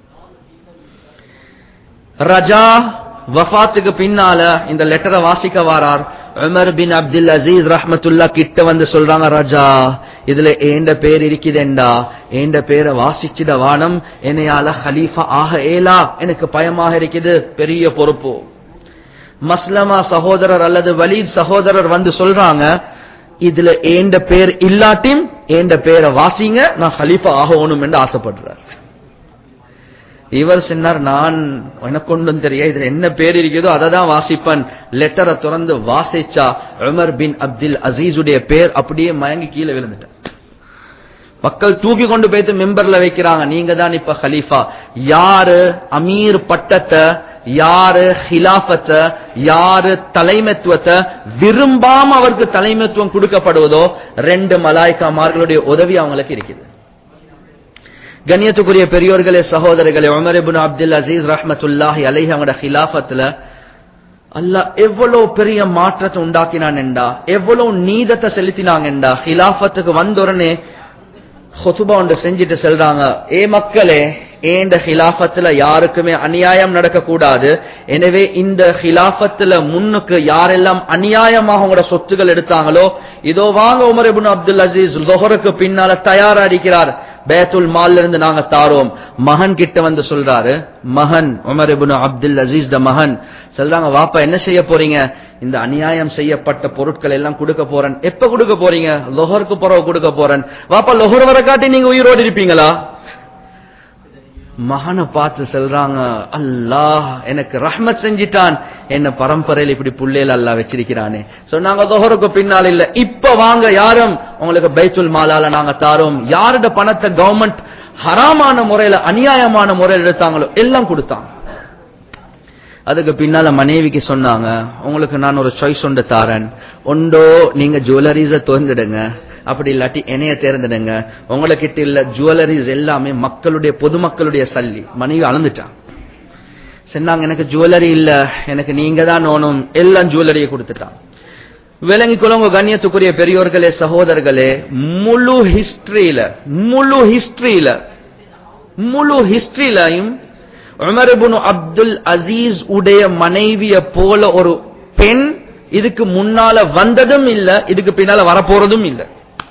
ரஜா வஃபாத்துக்கு பின்னால இந்த லெட்டரை வாசிக்க வாரார் உமர் பின் அப்துல் அசீஸ் ரஹ்மத்துல்லா கிட்ட வந்து சொல்றாங்க ராஜா இதுல ஏண்ட பேர் இருக்குதேண்டா ஏண்ட பேரை வாசிச்சிட வானம் என்னையால ஹலீஃபா ஆக ஏலா எனக்கு பயமாக இருக்குது பெரிய பொறுப்பு மஸ்லமா சகோதரர் அல்லது வலீத் சகோதரர் வந்து சொல்றாங்க இதுல ஏண்ட பேர் இல்லாட்டியும் ஏண்ட பேரை வாசிங்க நான் ஹலீஃபா ஆகணும் என்று ஆசைப்படுறார் இவர் சொன்னார் நான் எனக்கு ஒன்றும் தெரிய இதுல என்ன பேர் இருக்குதோ அதை தான் வாசிப்பேன் லெட்டரை திறந்து வாசிச்சா உமர் பின் அப்துல் அசீஸுடைய பேர் அப்படியே மயங்கி கீழே விழுந்துட்டார் மக்கள் தூக்கி கொண்டு போயிட்டு மெம்பர்ல வைக்கிறாங்க நீங்க தான் இப்ப ஹலீஃபா யாரு அமீர் பட்டத்தை யாரு ஹிலாஃபத்தை யாரு தலைமைத்துவத்தை விரும்பாம அவருக்கு தலைமைத்துவம் கொடுக்கப்படுவதோ ரெண்டு மலாய்க்காமார்களுடைய உதவி அவங்களுக்கு இருக்குது கண்ணியத்துக்குரிய பெரியோர்களே சகோதரர்களே உமர் இப்னு அப்துல் அசீஸ் ரஹ்மத்துல்லாஹி அலைஹி அவங்களோட ஹிலாஃபத்துல அல்லாஹ் எவ்வளவு பெரிய மாற்றத்தை உண்டாக்கினான்டா எவ்வளவு நீதத்தை செலுத்தினாங்கண்டா ஹிலாஃபத்துக்கு வந்த உடனே ஹொசுபா ஒன்று செஞ்சுட்டு செல்றாங்க ஏ மக்களே ஏண்ட ஹிலாஃபத்துல யாருக்குமே அநியாயம் நடக்கக்கூடாது எனவே இந்த ஹிலாஃபத்துல முன்னுக்கு யாரெல்லாம் அநியாயமாக உங்களோட சொத்துகள் எடுத்தாங்களோ இதோ வாங்க உமர் இப்னு அப்துல் அசீஸ் லொஹருக்கு பின்னால தயாரா இருக்கிறார் பேத்துல் மால்ல இருந்து நாங்க தாரோம் மகன் கிட்ட வந்து சொல்றாரு மகன் உமர் இப்னு அப்துல் அசீஸ் த மகன் சொல்றாங்க வாப்பா என்ன செய்ய போறீங்க இந்த அநியாயம் செய்யப்பட்ட பொருட்கள் எல்லாம் கொடுக்க போறேன் எப்ப கொடுக்க போறீங்க லொஹருக்கு பிறகு கொடுக்க போறேன் வாப்பா லொஹர் வர காட்டி நீங்க உயிரோடு இருப்பீங்களா மகனை பார்த்து சொல்றாங்க அல்லாஹ் எனக்கு ரஹ்மத் செஞ்சிட்டான் என்ன பரம்பரையில் இப்படி புள்ளையில அல்லா வச்சிருக்கிறானே சொன்னாங்க தொஹருக்கு பின்னால் இல்ல இப்ப வாங்க யாரும் உங்களுக்கு பைத்துல் மாலால நாங்க தாரோம் யாரோட பணத்தை கவர்மெண்ட் ஹராமான முறையில அநியாயமான முறையில் எடுத்தாங்களோ எல்லாம் கொடுத்தாங்க அதுக்கு பின்னால மனைவிக்கு சொன்னாங்க உங்களுக்கு நான் ஒரு சாய்ஸ் ஒன்று தாரேன் ஒண்டோ நீங்க ஜுவல்லரிஸ தோர்ந்துடுங்க அப்படி இல்லாட்டி என்னைய தேர்ந்தெடுங்க உங்ககிட்ட இல்ல ஜுவல்லரிஸ் எல்லாமே மக்களுடைய பொதுமக்களுடைய சல்லி மனைவி அளந்துட்டான் சொன்னாங்க எனக்கு ஜுவல்லரி இல்ல எனக்கு நீங்க தான் ஓணும் எல்லாம் ஜுவல்லரியை கொடுத்துட்டான் விளங்கி கொள்ளுங்க கண்ணியத்துக்குரிய பெரியோர்களே சகோதரர்களே முழு ஹிஸ்டரியில முழு ஹிஸ்டரியில முழு ஹிஸ்டரியிலையும் உமர்புனு அப்துல் அசீஸ் உடைய மனைவிய போல ஒரு பெண் இதுக்கு முன்னால வந்ததும் இல்ல இதுக்கு பின்னால வரப்போறதும் இல்ல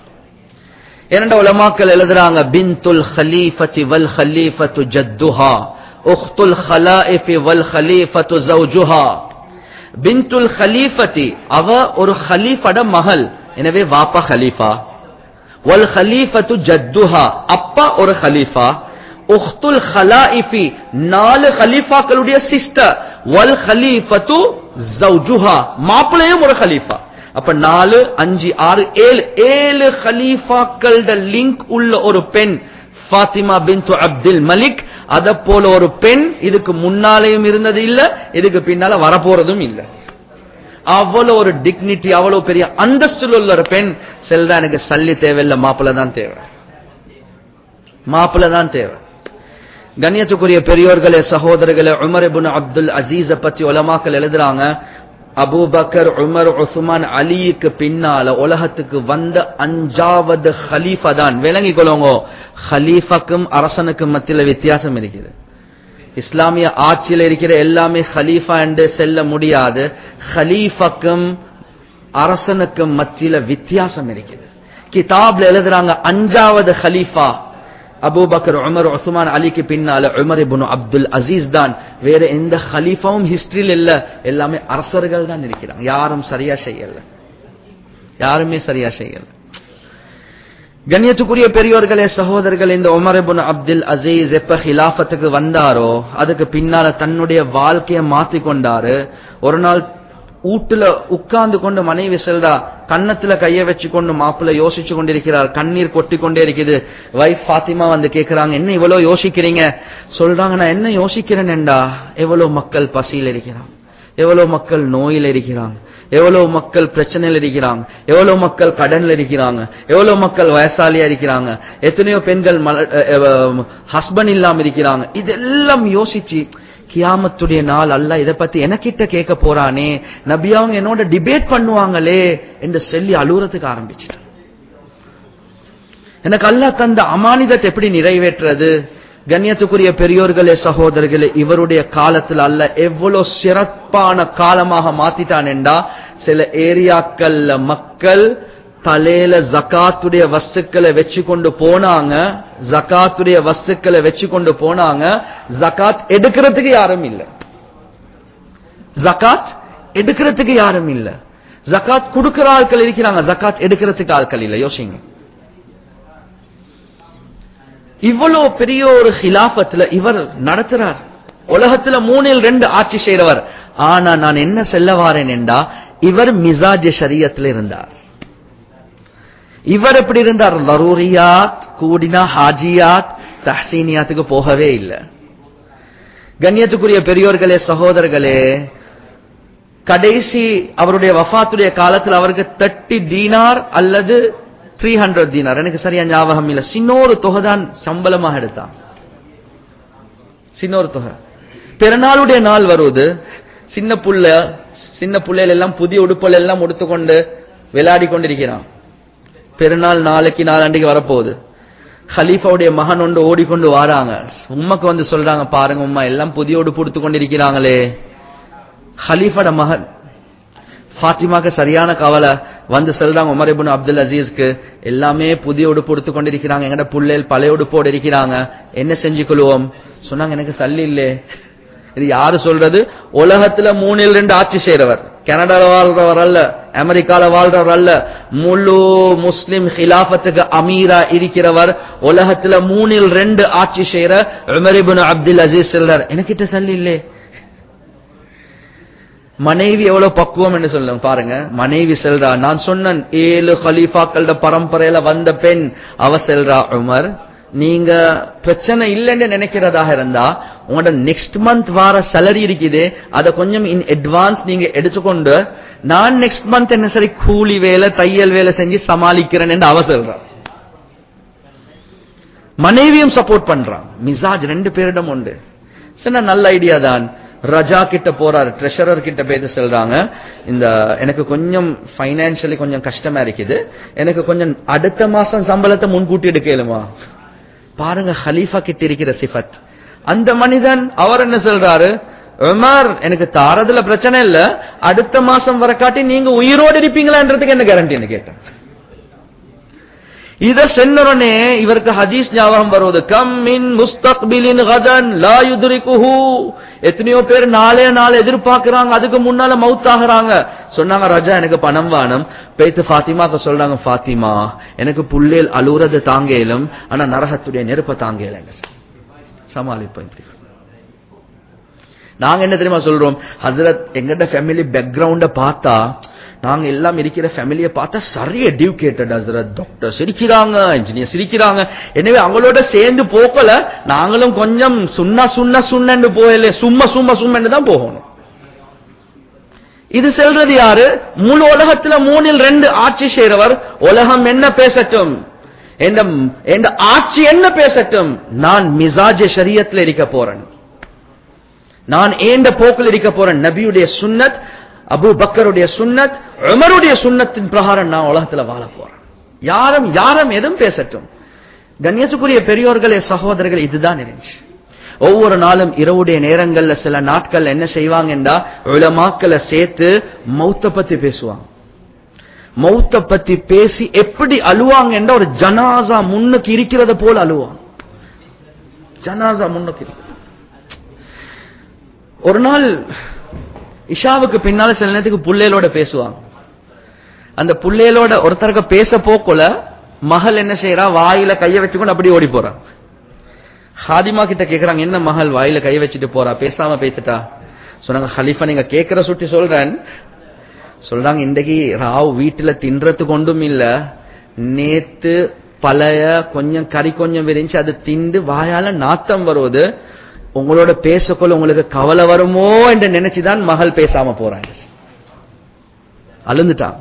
இரண்ட உலமாக்கள் எழுதுறாங்க பின்துல் ஹலீஃபத்தி வல் ஹலீஃபத்து ஜத்துஹா உக்துல் ஹலாயிஃபி வல் ஹலீஃபத்து ஜௌஜுஹா பின்துல் ஹலீஃபத்தி அவ ஒரு ஹலீஃபட மகள் எனவே வாப்பா ஹலீஃபா வல் ஹலீஃபத்து ஜத்துஹா அப்பா ஒரு ஹலீஃபா உக்துல் ஹலாயிஃபி நாலு ஹலீஃபாக்களுடைய சிஸ்டர் வல் ஹலீஃபத்து ஜௌஜுஹா மாப்பிளையும் ஒரு ஹலீஃபா அப்ப நாலு அஞ்சு ஆறு ஏழு ஏழு ஹலீஃபாக்களோட லிங்க் உள்ள ஒரு பெண் ஃபாத்திமா பின் அப்துல் மலிக் அத போல ஒரு பெண் இதுக்கு முன்னாலேயும் இருந்தது இல்ல இதுக்கு பின்னால வரப்போறதும் இல்ல அவ்வளவு ஒரு டிக்னிட்டி அவ்வளவு பெரிய அந்தஸ்துல உள்ள ஒரு பெண் செல்றா எனக்கு சல்லி தேவையில்ல மாப்பிள்ள தான் தேவை மாப்பிள்ள தான் தேவை கண்ணியத்துக்குரிய பெரியோர்களே சகோதரர்களே உமர் இபுன் அப்துல் அசீஸ பத்தி உலமாக்கள் எழுதுறாங்க அபூபக்கர் உமர் உஸ்மான் அலிக்கு பின்னால உலகத்துக்கு வந்த அஞ்சாவது ஹலீஃபா தான் விளங்கி கொள்ளுங்க ஹலீஃபாக்கும் அரசனுக்கும் மத்தியில வித்தியாசம் இருக்குது இஸ்லாமிய ஆட்சியில் இருக்கிற எல்லாமே ஹலீஃபா என்று செல்ல முடியாது ஹலீஃபாக்கும் அரசனுக்கும் மத்தியில வித்தியாசம் இருக்குது கிதாப்ல எழுதுறாங்க அஞ்சாவது ஹலீஃபா அபூபக்கர் உமர் உஸ்மான் அலிக்கு பின்னால உமர் இப்னு அப்துல் அசீஸ் தான் வேற எந்த ஹலீஃபாவும் ஹிஸ்டரியில் இல்ல எல்லாமே அரசர்கள் தான் இருக்கிறாங்க யாரும் சரியா செய்யல யாருமே சரியா செய்யல கண்ணியத்துக்குரிய பெரியோர்களே சகோதரர்கள் இந்த உமர் இப்னு அப்துல் அசீஸ் எப்ப ஹிலாஃபத்துக்கு வந்தாரோ அதுக்கு பின்னால தன்னுடைய வாழ்க்கையை மாத்தி கொண்டாரு ஒரு நாள் ஊட்டுல உட்கார்ந்து கொண்டு மனைவி செல்றா கன்னத்துல கைய வச்சு கொண்டு மாப்பிள்ள யோசிச்சு கொண்டிருக்கிறார் கண்ணீர் கொட்டி கொண்டே இருக்குது வைஃப் ஃபாத்திமா வந்து கேக்குறாங்க என்ன இவ்வளவு யோசிக்கிறீங்க சொல்றாங்க நான் என்ன யோசிக்கிறேன்டா எவ்வளவு மக்கள் பசியில் இருக்கிறாங்க எவ்வளவு மக்கள் நோயில் இருக்கிறாங்க எவ்வளவு மக்கள் பிரச்சனையில் இருக்கிறாங்க எவ்வளவு மக்கள் கடன்ல இருக்கிறாங்க எவ்வளவு மக்கள் வயசாலியா இருக்கிறாங்க எத்தனையோ பெண்கள் ஹஸ்பண்ட் இல்லாம இருக்கிறாங்க இதெல்லாம் யோசிச்சு கியாமத்துடைய நாள் அல்ல இதை பத்தி எனக்கிட்ட கேட்க போறானே நபி அவங்க என்னோட டிபேட் பண்ணுவாங்களே என்று சொல்லி அழுறதுக்கு ஆரம்பிச்சிட்டேன் எனக்கு அல்லாஹ் தந்த அமானிதத்தை எப்படி நிறைவேற்றுறது கண்ணியத்துக்குரிய பெரியோர்களே சகோதரர்களே இவருடைய காலத்துல அல்ல எவ்வளவு சிறப்பான காலமாக மாத்திட்டான் சில ஏரியாக்கள்ல மக்கள் தலையில ஜக்காத்துடைய வஸ்துக்களை வச்சு கொண்டு போனாங்க ஜக்காத்துடைய வஸ்துக்களை வச்சு கொண்டு போனாங்க ஜக்காத் எடுக்கிறதுக்கு யாரும் இல்ல ஜக்காத் எடுக்கிறதுக்கு யாரும் இல்ல ஜக்காத் கொடுக்கிற ஆட்கள் இருக்கிறாங்க ஜக்காத் எடுக்கிறதுக்கு ஆட்கள் இல்ல யோசிங்க இவ்வளவு பெரிய ஒரு ஹிலாபத்துல இவர் நடத்துறார் உலகத்துல மூணில் ரெண்டு ஆட்சி செய்றவர் ஆனா நான் என்ன செல்ல வாரேன் என்றா இவர் மிசாஜ் ஷரியத்துல இருந்தார் இவர் எப்படி இருந்தார் லரூரியாத் கூடினா ஹாஜியாத் தஹசீனியாத்துக்கு போகவே இல்லை கண்ணியத்துக்குரிய பெரியோர்களே சகோதரர்களே கடைசி அவருடைய வஃத்துடைய காலத்தில் அவருக்கு தட்டி தீனார் அல்லது த்ரீ ஹண்ட்ரட் தீனார் எனக்கு சரியா ஞாபகம் இல்ல சின்னொரு தொகை தான் சம்பளமாக எடுத்தான் சின்னொரு தொகை பிறநாளுடைய நாள் வருவது சின்ன புள்ள சின்ன புள்ளைகள் எல்லாம் புதிய உடுப்புகள் எல்லாம் உடுத்துக்கொண்டு விளையாடி கொண்டிருக்கிறான் பெருநாள் நாளைக்கு நாளாண்டிக்கு வரப்போகுது ஹலீஃபாவுடைய மகன் ஒன்று ஓடிக்கொண்டு வாராங்க உம்மக்கு வந்து சொல்றாங்க பாருங்க உம்மா எல்லாம் புதிய உடுப்பு உடுத்து கொண்டிருக்கிறாங்களே ஹலீஃபோட மகன் ஃபாத்திமாக்கு சரியான கவலை வந்து சொல்றாங்க உமர் இபுன் அப்துல் அசீஸ்க்கு எல்லாமே புதிய உடுப்பு உடுத்து கொண்டிருக்கிறாங்க எங்கட புள்ளைகள் பழைய உடுப்போடு இருக்கிறாங்க என்ன செஞ்சு கொள்வோம் சொன்னாங்க எனக்கு சல்லி இல்லே இது யாரு சொல்றது உலகத்துல மூணில் ரெண்டு ஆட்சி செய்யறவர் கனடால வாழ்றவர் அல்ல அமெரிக்கால வாழ்றவர் அல்ல முழு முஸ்லிம் ஹிலாபத்துக்கு அமீரா இருக்கிறவர் உலகத்துல மூணில் ரெண்டு ஆட்சி செய்யற உமரிபுன் அப்துல் அசீஸ் சொல்றார் எனக்கிட்ட சல்லி இல்லே மனைவி எவ்வளவு பக்குவம் என்று சொல்லுங்க பாருங்க மனைவி செல்றா நான் சொன்னேன் ஏழு ஹலீஃபாக்களோட பரம்பரையில வந்த பெண் அவ செல்றா உமர் நீங்க பிரச்சனை இல்லைன்னு நினைக்கிறதாக இருந்தா உங்களோட நெக்ஸ்ட் மந்த் வார சேலரி இருக்குது அதை கொஞ்சம் இன் அட்வான்ஸ் நீங்க எடுத்துக்கொண்டு நான் நெக்ஸ்ட் மந்த் என்ன சரி கூலி வேலை தையல் வேலை செஞ்சு சமாளிக்கிறேன் என்று அவ சொல்றான் மனைவியும் சப்போர்ட் பண்றான் மிசாஜ் ரெண்டு பேரிடம் உண்டு சின்ன நல்ல ஐடியா தான் ரஜா கிட்ட போறாரு ட்ரெஷரர் கிட்ட பேச சொல்றாங்க இந்த எனக்கு கொஞ்சம் பைனான்சியலி கொஞ்சம் கஷ்டமா இருக்குது எனக்கு கொஞ்சம் அடுத்த மாசம் சம்பளத்தை முன்கூட்டி எடுக்கலுமா பாருங்க ஹலீஃபா கிட்ட இருக்கிற சிஃபத் அந்த மனிதன் அவர் என்ன சொல்றாரு உமர் எனக்கு தாரதுல பிரச்சனை இல்ல அடுத்த மாசம் வர காட்டி நீங்க உயிரோடு இருப்பீங்களான்றதுக்கு என்ன கேரண்டி கேட்டேன் இத சென்னொடனே இவருக்கு ஹதீஸ் ஞாபகம் வருவது கம் மின் முஸ்தக்பிலின் கதன் லா யுதுரிகுஹு எத்தனையோ பேர் நாளே நாள் எதிர்பார்க்கறாங்க அதுக்கு முன்னால மவுத் ஆகுறாங்க சொன்னாங்க ராஜா எனக்கு பணம் வேணும் பேத்து ஃபாத்திமாக்கு சொல்றாங்க ஃபாத்திமா எனக்கு புள்ளேல் அழுறது தாங்கேலும் ஆனா நரகத்துடைய நெருப்ப தாங்கேலங்க சமாளிப்போம் இப்படி நாங்க என்ன தெரியுமா சொல்றோம் ஹசரத் எங்கட ஃபேமிலி பேக்ரவுண்ட பார்த்தா நாங்க எல்லாம் இருக்கிற ஃபேமிலியை பார்த்தா சரிய எடியூகேட்டட் ஹசரத் டாக்டர் சிரிக்கிறாங்க இன்ஜினியர் சிரிக்கிறாங்க எனவே அவங்களோட சேர்ந்து போக்கல நாங்களும் கொஞ்சம் சுண்ணா சுண்ணா சுண்ணன்னு போகல சும்மா சும்மா சும்மன்னு தான் போகணும் இது செல்றது யாரு முழு உலகத்துல மூணில் ரெண்டு ஆட்சி செய்றவர் உலகம் என்ன பேசட்டும் எந்த ஆட்சி என்ன பேசட்டும் நான் மிசாஜ் ஷரியத்துல இருக்க போறேன் நான் ஏண்ட போக்கில் இருக்க போறேன் நபியுடைய சுன்னத் அபு பக்கருடைய சுன்னத் உமருடைய சுன்னத்தின் பிரகாரம் நான் உலகத்துல வாழ போறேன் யாரும் யாரும் எதுவும் பேசட்டும் கண்ணியத்துக்குரிய பெரியோர்களே சகோதரர்கள் இதுதான் இருந்துச்சு ஒவ்வொரு நாளும் இரவுடைய நேரங்கள்ல சில நாட்கள் என்ன செய்வாங்கன்னா உலமாக்களை சேர்த்து மௌத்த பத்தி பேசுவாங்க மௌத்த பத்தி பேசி எப்படி அழுவாங்க என்ற ஒரு ஜனாசா முன்னுக்கு இருக்கிறத போல அழுவாங்க ஜனாசா முன்னுக்கு இருக்கிறது ஒரு நாள் இஷாவுக்கு பின்னால சில நேரத்துக்கு புள்ளையலோட பேசுவாங்க அந்த புள்ளையலோட ஒருத்தருக்கு பேச போக்குல மகள் என்ன செய்யறா வாயில கைய வச்சுக்கொண்டு அப்படி ஓடி போறா ஹாதிமா கிட்ட கேக்குறாங்க என்ன மகள் வாயில கை வச்சுட்டு போறா பேசாம பேத்துட்டா சொன்னாங்க ஹலீஃபா நீங்க கேக்குற சுட்டி சொல்றேன் சொல்றாங்க இன்றைக்கு ராவ் வீட்டுல தின்றதுக்கு கொண்டும் இல்ல நேத்து பழைய கொஞ்சம் கறி கொஞ்சம் விரிஞ்சு அது திண்டு வாயால நாத்தம் வருவது உங்களோட பேசக்குள்ள உங்களுக்கு கவலை வருமோ என்று நினைச்சுதான் மகள் பேசாம போறாங்க அழுந்துட்டான்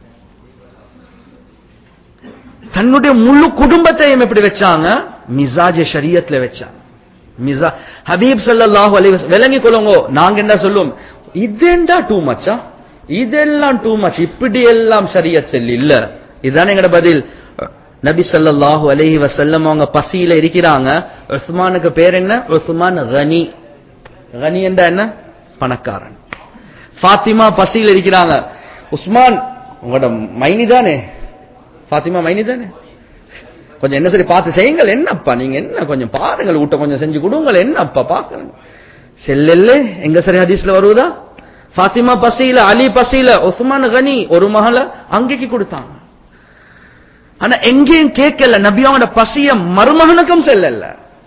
தன்னுடைய முழு குடும்பத்தையும் எப்படி வச்சாங்க மிசாஜ ஷரியத்துல வச்சாங்க மிசா ஹபீப் ஸல்லல்லாஹு அலைஹி வஸல்லம் விளங்கி கொள்ளுங்க நாங்க என்ன சொல்லுவோம் இதெண்டா டூ மச்சா இதெல்லாம் டூ மச் இப்படி எல்லாம் ஷரியத் செல்லி இல்ல இதுதானே எங்கட பதில் நபி ஸல்லல்லாஹு அலைஹி வஸல்லம் அவங்க பசியில இருக்கிறாங்க உஸ்மானுக்கு பேர் என்ன உஸ்மான் கனி கனி என்றா என்ன பணக்காரன் ஃபாத்திமா பசியில இருக்கிறாங்க உஸ்மான் உங்களோட மைனி தானே ஃபாத்திமா மைனி தானே கொஞ்சம் என்ன சரி பார்த்து செய்யுங்கள் என்னப்பா நீங்க என்ன கொஞ்சம் பாருங்கள் ஊட்ட கொஞ்சம் செஞ்சு கொடுங்கள் என்னப்பா பாக்குறேன் செல்லல்ல எங்க சரி ஹதீஸ்ல வருவதா ஃபாத்திமா பசியில அலி பசியில உஸ்மான் கனி ஒரு மகள அங்கேக்கு கொடுத்தாங்க ஆனா எங்கேயும் கேட்கல நபியாவோட பசிய மருமகனுக்கும் செல்லல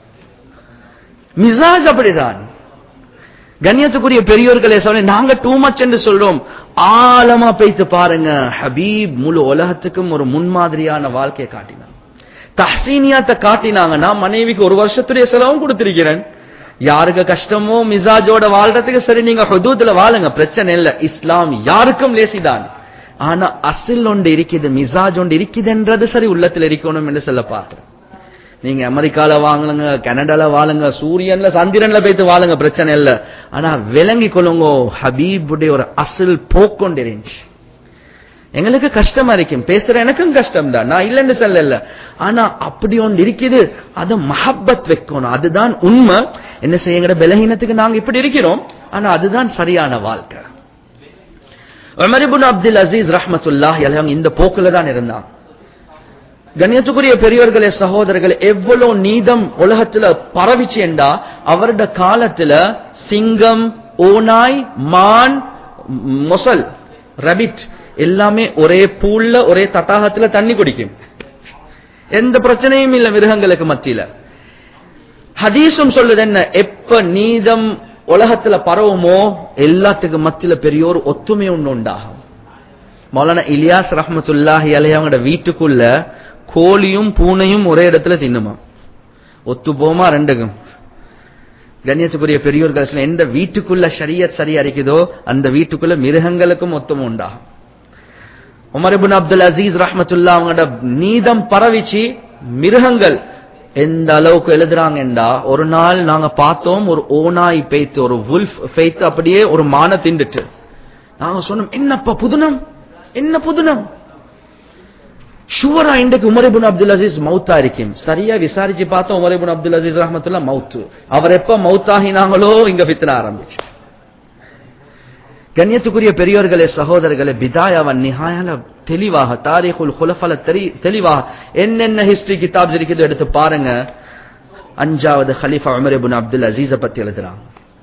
மிசாஜ் அப்படிதான் கண்ணியத்துக்குரிய பெரியோர்களே சொல்ல நாங்க டூ மச் என்று சொல்றோம் ஆழமா பேய்த்து பாருங்க ஹபீப் முழு உலகத்துக்கும் ஒரு முன்மாதிரியான வாழ்க்கையை காட்டினாங்க தஹசீனியாத்தை காட்டினாங்கன்னா மனைவிக்கு ஒரு வருஷத்துடைய செலவும் கொடுத்திருக்கிறேன் யாருக்கு கஷ்டமோ மிசாஜோட வாழ்றதுக்கு சரி நீங்க ஹுதூத்ல வாழுங்க பிரச்சனை இல்ல இஸ்லாம் யாருக்கும் லேசிதான் ஆனா அசில் ஒன்று இருக்குது மிசாஜ் ஒன்று இருக்குதுன்றது சரி உள்ளத்துல இருக்கணும் என்று சொல்ல பார்க்கிறேன் நீங்க அமெரிக்கால வாங்குங்க கனடால வாழுங்க சூரியன்ல சந்திரன்ல போய்த்து வாழுங்க பிரச்சனை இல்ல ஆனா விளங்கி கொள்ளுங்க ஹபீபுடைய ஒரு அசில் போக்கொண்டு இருந்துச்சு எங்களுக்கு கஷ்டமா இருக்கும் பேசுற எனக்கும் கஷ்டம் தான் நான் இல்லைன்னு சொல்லல ஆனா அப்படி ஒன்று இருக்குது அது மஹப்பத் வைக்கணும் அதுதான் உண்மை என்ன செய்ய எங்கட பலகீனத்துக்கு நாங்க இப்படி இருக்கிறோம் ஆனா அதுதான் சரியான வாழ்க்கை உமரிபுன் அப்துல் அசீஸ் ரஹமத்துல்லாஹ் அவங்க இந்த போக்குல தான் இருந்தாங்க கண்ணியத்துக்குரிய பெரியவர்களே சகோதரர்களே எவ்வளவு நீதம் உலகத்துல பரவிச்சு என்றா அவருடைய காலத்துல சிங்கம் ஓனாய் மான் மொசல் ரபிட் எல்லாமே ஒரே பூல்ல ஒரே தட்டாகத்துல தண்ணி குடிக்கும் எந்த பிரச்சனையும் இல்ல மிருகங்களுக்கு மத்தியில ஹதீஸும் சொல்லுது என்ன எப்ப நீதம் உலகத்துல பரவுமோ எல்லாத்துக்கும் மத்தியில பெரிய ஒரு ஒத்துமை ஒண்ணு உண்டாகும் மௌலானா இலியாஸ் ரஹமத்துல்லாஹி அலைய அவங்களோட வீட்டுக்குள்ள கோழியும் பூனையும் ஒரே இடத்துல தின்னுமா ஒத்து போமா ரெண்டுக்கும் கண்ணியத்துக்குரிய பெரியோர்கள் சில எந்த வீட்டுக்குள்ள ஷரியத் சரியா இருக்குதோ அந்த வீட்டுக்குள்ள மிருகங்களுக்கும் ஒத்துமை உண்டாகும் உமர் இப்னு அப்துல் அசீஸ் ரஹமத்துல்லா அவங்களோட நீதம் பரவிச்சு மிருகங்கள் எந்த அளவுக்கு எழுதுறாங்கண்டா ஒரு நாள் நாங்க பார்த்தோம் ஒரு ஓனாய் பெய்த்து ஒரு வுல்ஃப் பெய்த்து அப்படியே ஒரு மான திண்டுட்டு நாங்க சொன்னோம் என்னப்பா புதுனம் என்ன புதுனம் ஷுவரா இன்றைக்கு உமரிபுன் அப்துல் அசீஸ் மவுத்தா இருக்கும் சரியா விசாரிச்சு பார்த்தோம் உமரிபுன் அப்துல் அசீஸ் ரஹமத்துல்லா மவுத்து அவர் எப்ப மவுத்தாகினாங்களோ இங்க பித்தன ஆரம்பிச்சு கண்ணியத்துக்குரிய பெரியோர்களே சகோதரர்களே பிதாயாவன் நிஹாயால தெளிவாக தாரிகுல் குலஃபல தெளிவாக என்னென்ன ஹிஸ்டரி கிதாப்ஸ் இருக்குது எடுத்து பாருங்க அஞ்சாவது ஹலீஃபா உமர் இப்னு அப்துல் அசீஸ பத்தி எழுதுறாங்க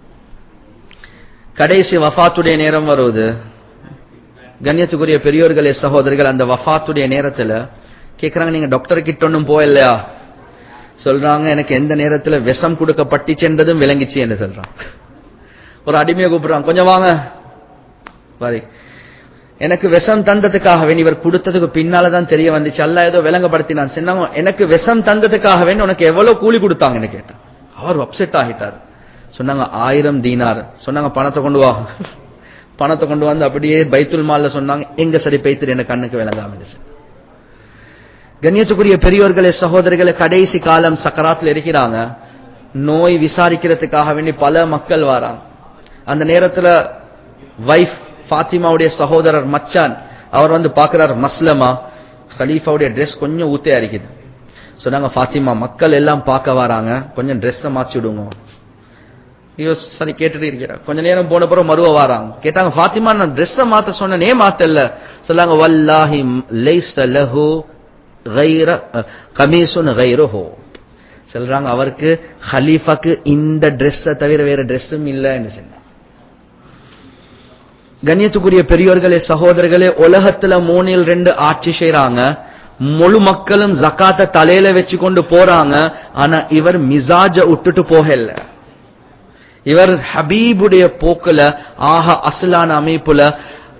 கடைசி வஃபாத்துடைய நேரம் வருவது கண்ணியத்துக்குரிய பெரியோர்களே சகோதரர்கள் அந்த வஃபாத்துடைய நேரத்துல கேக்குறாங்க நீங்க டாக்டர் கிட்ட ஒன்னும் போயில்லையா சொல்றாங்க எனக்கு எந்த நேரத்துல விஷம் கொடுக்கப்பட்டுச்சுன்றதும் விளங்கிச்சு என்று சொல்றான் ஒரு அடிமையை கூப்பிடுறான் கொஞ்சம் வாங்க பாரு எனக்கு விஷம் தந்ததுக்காக வேண்டி இவர் கொடுத்ததுக்கு பின்னாலதான் தெரிய வந்துச்சு அல்ல ஏதோ விளங்கப்படுத்தினான் சொன்னாங்க எனக்கு விஷம் தந்ததுக்காக வேண்டி உனக்கு எவ்வளவு கூலி கொடுத்தாங்கன்னு கேட்டான் அவர் அப்செட் ஆகிட்டார் சொன்னாங்க ஆயிரம் தீனார் சொன்னாங்க பணத்தை கொண்டு வா பணத்தை கொண்டு வந்து அப்படியே பைத்துல் மால்ல சொன்னாங்க எங்க சரி பைத்துரு எனக்கு கண்ணுக்கு விளங்காம கண்ணியத்துக்குரிய பெரியோர்களே சகோதரர்களே கடைசி காலம் சக்கராத்துல இருக்கிறாங்க நோய் விசாரிக்கிறதுக்காக வேண்டி பல மக்கள் வராங்க அந்த நேரத்துல வைஃப் ஃபாத்திமாவுடைய சகோதரர் மச்சான் அவர் வந்து பாக்குறார் மஸ்லமா ஹலீஃபாவுடைய ட்ரெஸ் கொஞ்சம் ஊத்தே அரிக்குது சொன்னாங்க ஃபாத்திமா மக்கள் எல்லாம் பார்க்க வராங்க கொஞ்சம் ட்ரெஸ் மாற்றி விடுங்க ஐயோ சரி கேட்டுட்டு இருக்கிறார் கொஞ்ச நேரம் போன பிறகு மறுவ வராங்க கேட்டாங்க ஃபாத்திமா நான் ட்ரெஸ் மாத்த சொன்னே மாத்தல சொல்லாங்க வல்லாஹி லைஸ லஹு கைர கமீசுன் கைருஹு சொல்றாங்க அவருக்கு ஹலீஃபாக்கு இந்த ட்ரெஸ்ஸை தவிர வேற ட்ரெஸ்ஸும் இல்லைன்னு சொன்னாங்க கண்ணியத்துக்குரிய பெரியோர்களே சகோதரர்களே உலகத்துல மூணில் ரெண்டு ஆட்சி செய்யறாங்க முழு மக்களும் ஜக்காத்த தலையில வச்சு கொண்டு போறாங்க ஆனா இவர் மிசாஜ விட்டுட்டு போகல இவர் ஹபீபுடைய போக்குல ஆக அசலான அமைப்புல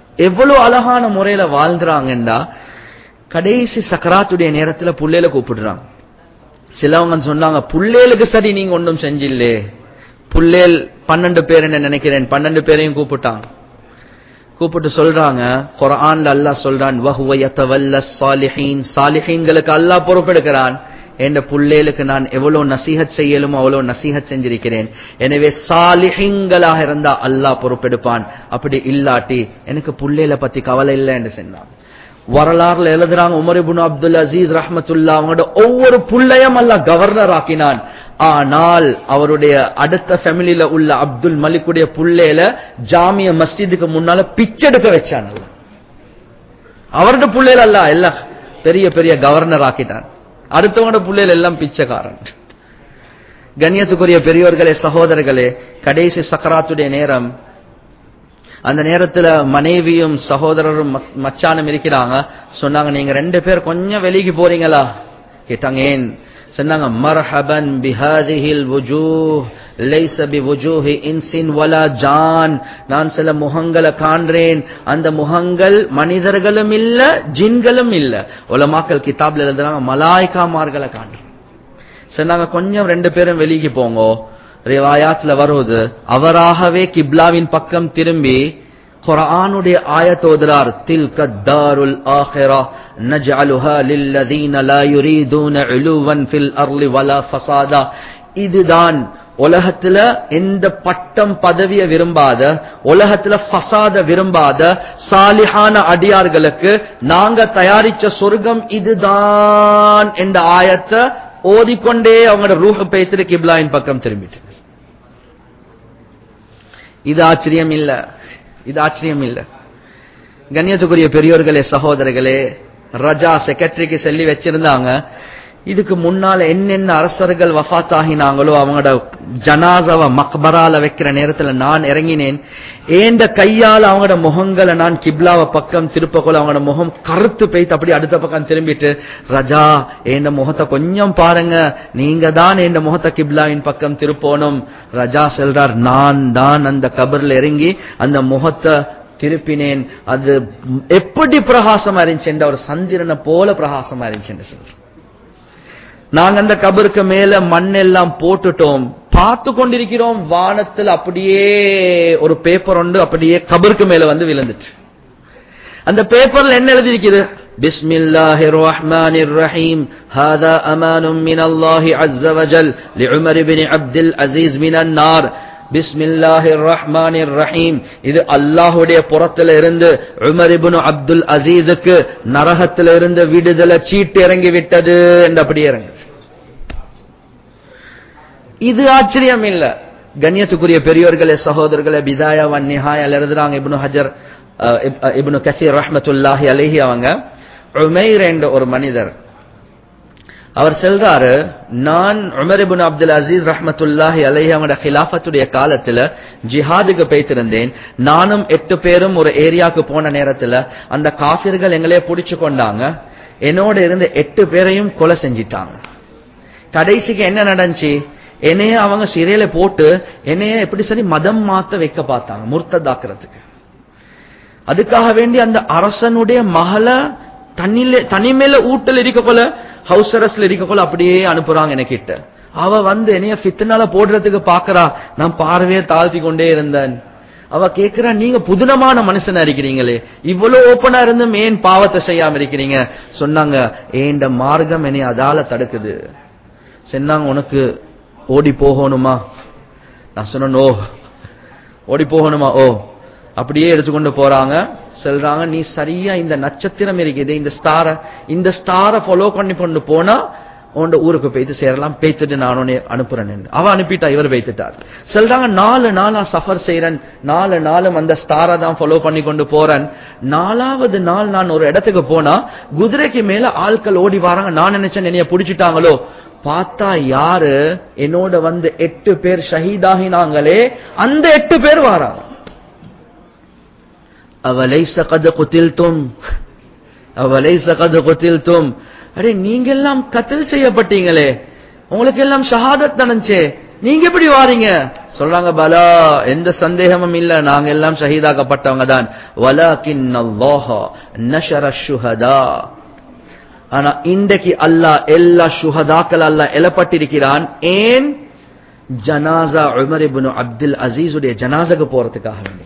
எவ்வளவு அழகான முறையில வாழ்ந்துறாங்கண்டா கடைசி சக்கராத்துடைய நேரத்துல புள்ளையில கூப்பிடுறாங்க சிலவங்க சொன்னாங்க புள்ளேலுக்கு சரி நீங்க ஒன்றும் செஞ்சில்லே புள்ளேல் பன்னெண்டு பேர் என்ன நினைக்கிறேன் பன்னெண்டு பேரையும் கூப்பிட்டாங்க கூப்பிட்டு சொல்றாங்க குரான்ல அல்லாஹ் சொல்றான் வஹுவ யதவல்ல சாலிஹீன் சாலிஹீன்களுக்கு அல்லாஹ் பொறுப்பெடுக்கிறான் என்ற புள்ளேலுக்கு நான் எவ்வளவு நசீஹத் செய்யலுமோ அவ்வளவு நசீஹத் செஞ்சிருக்கிறேன் எனவே சாலிஹீன்களாக இருந்தா அல்லாஹ் பொறுப்பெடுப்பான் அப்படி இல்லாட்டி எனக்கு புள்ளேல பத்தி கவலை இல்லை என்று சொன்னான் வரலாறுல எழுதுறாங்க உமர் இப்னு அப்துல் அசீஸ் ரஹ்மத்துல்லா அவங்களோட ஒவ்வொரு புள்ளையும் அல்லாஹ் கவர்னர் ஆக்கினான் ஆனால் அவருடைய அடுத்த ஃபேமிலியில உள்ள அப்துல் மலிக்குடைய புள்ளையில ஜாமிய மஸ்ஜிதுக்கு முன்னால பிச்செடுக்க வச்சான் அல்லாஹ். அவரோட புள்ளையில அல்ல எல்லாம் பெரிய பெரிய கவர்னர் ஆக்கிட்டான் அடுத்தவங்களோட புள்ளையில எல்லாம் பிச்சைக்காரன் கண்ணியத்துக்குரிய பெரியோர்களே சகோதரர்களே கடைசி சக்கராத்துடைய நேரம் அந்த நேரத்துல மனைவியும் சகோதரரும் ம- மச்சானும் இருக்கிறாங்க சொன்னாங்க நீங்க ரெண்டு பேர் கொஞ்சம் வெளிக்கு போறீங்களா கேட்டாங்க ஏன் சொன்னாங்க மர்ஹபன் பிஹாதிஹில் வுஜூஹ் லைஸ பிவுஜூஹி இன்சின் வலா ஜான் நான் சில முகங்களை காண்றேன் அந்த முகங்கள் மனிதர்களும் இல்ல ஜின்களும் இல்ல உலமாக்கல் கிதாப்ல எழுதுறாங்க மலாய்க்காமார்களை காண்றேன் சொன்னாங்க கொஞ்சம் ரெண்டு பேரும் வெளிக்கு போங்க ரிவாயாத்ல வருவது அவராகவே கிப்லாவின் பக்கம் திரும்பி குர்ஆனுடைய ஆயத்தோதுறார் தில்க தாருல் ஆஹிரா நஜ்அலுஹா லில்லதீன லா யுரீதுன உலுவன் ஃபில் அர்லி வலா ஃபசாதா இதுதான் உலகத்துல எந்த பட்டம் பதவிய விரும்பாத உலகத்துல ஃபசாத விரும்பாத சாலிஹான அடியார்களுக்கு நாங்க தயாரிச்ச சொர்க்கம் இதுதான் என்ற ஆயத்தை ஓதிக்கொண்டே அவங்களோட ரூஹ பேத்திரு கிப்லாயின் பக்கம் திரும்பிட்டு இது ஆச்சரியம் இல்ல இது ஆச்சரியம் இல்ல கண்ணியத்துக்குரிய பெரியோர்களே சகோதரர்களே ரஜா செக்ரட்டரிக்கு சொல்லி வச்சிருந்தாங்க இதுக்கு முன்னால என்னென்ன அரசர்கள் வஃத் ஆகினாங்களோ அவங்களோட ஜனாசாவை மக்பரால வைக்கிற நேரத்துல நான் இறங்கினேன் ஏண்ட கையால அவங்களோட முகங்களை நான் கிப்லாவ பக்கம் திருப்பக்குள்ள அவங்களோட முகம் கருத்து போய்த்து அப்படி அடுத்த பக்கம் திரும்பிட்டு ரஜா ஏண்ட முகத்தை கொஞ்சம் பாருங்க நீங்க தான் என் முகத்தை கிப்லாவின் பக்கம் திருப்போனும் ரஜா சொல்றார் நான் தான் அந்த கபர்ல இறங்கி அந்த முகத்தை திருப்பினேன் அது எப்படி பிரகாசமா இருந்துச்சு ஒரு சந்திரனை போல பிரகாசமா இருந்துச்சு சொல்றேன் நாங்க அந்த கபருக்கு மேல மண்ணெல்லாம் போட்டுட்டோம் பார்த்து கொண்டிருக்கிறோம் வானத்தில் அப்படியே ஒரு பேப்பர் ஒன்று அப்படியே கபருக்கு மேல வந்து விழுந்துச்சு அந்த பேப்பர்ல என்ன எழுதியிருக்குது بسم الله الرحمن الرحيم هذا أمان من الله عز وجل لعمر بن عبد العزيز من النار பிஸ்மில்லாஹிர் ரஹ்மானிர் ரஹீம் இது அல்லாஹுடைய புறத்துல இருந்து உமர் இப்னு அப்துல் அசீஸுக்கு நரகத்துல இருந்து விடுதலை சீட்டு இறங்கி விட்டது என்று அப்படியே இறங்கு இது ஆச்சரியம் இல்ல கண்ணியத்துக்குரிய பெரியோர்களே சகோதரர்களே பிதாயா வன் நிஹாயால எழுதுறாங்க இப்னு ஹஜர் அஹ், இப்- அஹ், இப்னு கசீர் ரஹ்மத்துல்லாஹி அலைஹி அவங்க உமைர் என்ற ஒரு மனிதர் அவர் சொல்றாரு நான் உமர் இப்னு அப்துல் அசீஸ் ரஹ்மத்துல்லாஹி அலைஹி அவங்களோட ஹிலாஃபத்துடைய காலத்துல ஜிஹாதுக்கு போய்த்திருந்தேன் நானும் எட்டு பேரும் ஒரு ஏரியாவுக்கு போன நேரத்துல அந்த காஃபிர்கள் எங்களையே புடிச்சு கொண்டாங்க என்னோட இருந்து எட்டு பேரையும் கொலை செஞ்சிட்டாங்க கடைசிக்கு என்ன நடந்துச்சு என்னைய அவங்க சிறையில போட்டு என்னைய எப்படி சரி மதம் மாத்த வைக்க பார்த்தாங்க முர்த்ததாக்குறதுக்கு அதுக்காக வேண்டி அந்த அரசனுடைய மகளை தண்ணில தனிமேல ஊட்டல் இருக்கக்குள்ள ஹவுஸ் அரஸ்ட்ல இருக்கக்குள்ள அப்படியே அனுப்புறாங்க எனக்கிட்ட அவ வந்து என்னைய ஃபித்னால போடுறதுக்கு பாக்குறா நான் பார்வையை தாழ்த்தி கொண்டே இருந்தேன் அவ கேக்குறா நீங்க புதுனமான மனுஷனா இருக்கிறீங்களே இவ்வளவு ஓப்பனா இருந்தும் ஏன் பாவத்தை செய்யாம இருக்கிறீங்க சொன்னாங்க ஏண்ட மார்க்கம் என்னை அதால தடுக்குது சொன்னாங்க உனக்கு ஓடி போகணுமா நான் சொன்னேன் ஓ ஓடி போகணுமா ஓ அப்படியே எடுத்துக்கொண்டு போறாங்க சொல்றாங்க நீ சரியா இந்த நட்சத்திரம் இருக்குது இந்த ஸ்டார இந்த ஸ்டாரை ஃபாலோ பண்ணி கொண்டு போனா உன் ஊருக்கு போயிட்டு சேரலாம் பேத்துட்டு நான் உன்னை அனுப்புறேன் என்று. அவ அனுப்பிட்டா இவர் வைத்துட்டார் சொல்றாங்க நாலு நாளா சஃபர் செய்யறேன் நாலு நாளும் அந்த ஸ்டாரை தான் ஃபாலோ பண்ணி கொண்டு போறேன் நாலாவது நாள் நான் ஒரு இடத்துக்கு போனா குதிரைக்கு மேல ஆட்கள் ஓடி வராங்க நான் நினைச்சேன் என்னைய புடிச்சிட்டாங்களோ பார்த்தா யாரு என்னோட வந்து எட்டு பேர் ஷஹீதாகினாங்களே அந்த எட்டு பேர் வராங்க அவலைச கத குத்தில்தும் அவலைச கத குத்தில்தும் அடே நீங்க எல்லாம் கத்தில் செய்யப்பட்டீங்களே உங்களுக்கு எல்லாம் ஷஹாதத் நடந்துச்சே நீங்க எப்படி வாரீங்க சொல்றாங்க பலா எந்த சந்தேகமும் இல்ல நாங்க எல்லாம் ஷஹீதாக்கப்பட்டவங்க தான் வலாக்கின் நஷர ஷுஹதா ஆனா இன்றைக்கு அல்லாஹ் எல்லா ஷுஹதாக்கள் அல்லாஹ் எழப்பட்டிருக்கிறான் ஏன் ஜனாசா உமர் இப்னு அப்துல் அசீஸுடைய ஜனாசாக்கு போறதுக்காக வேண்டிய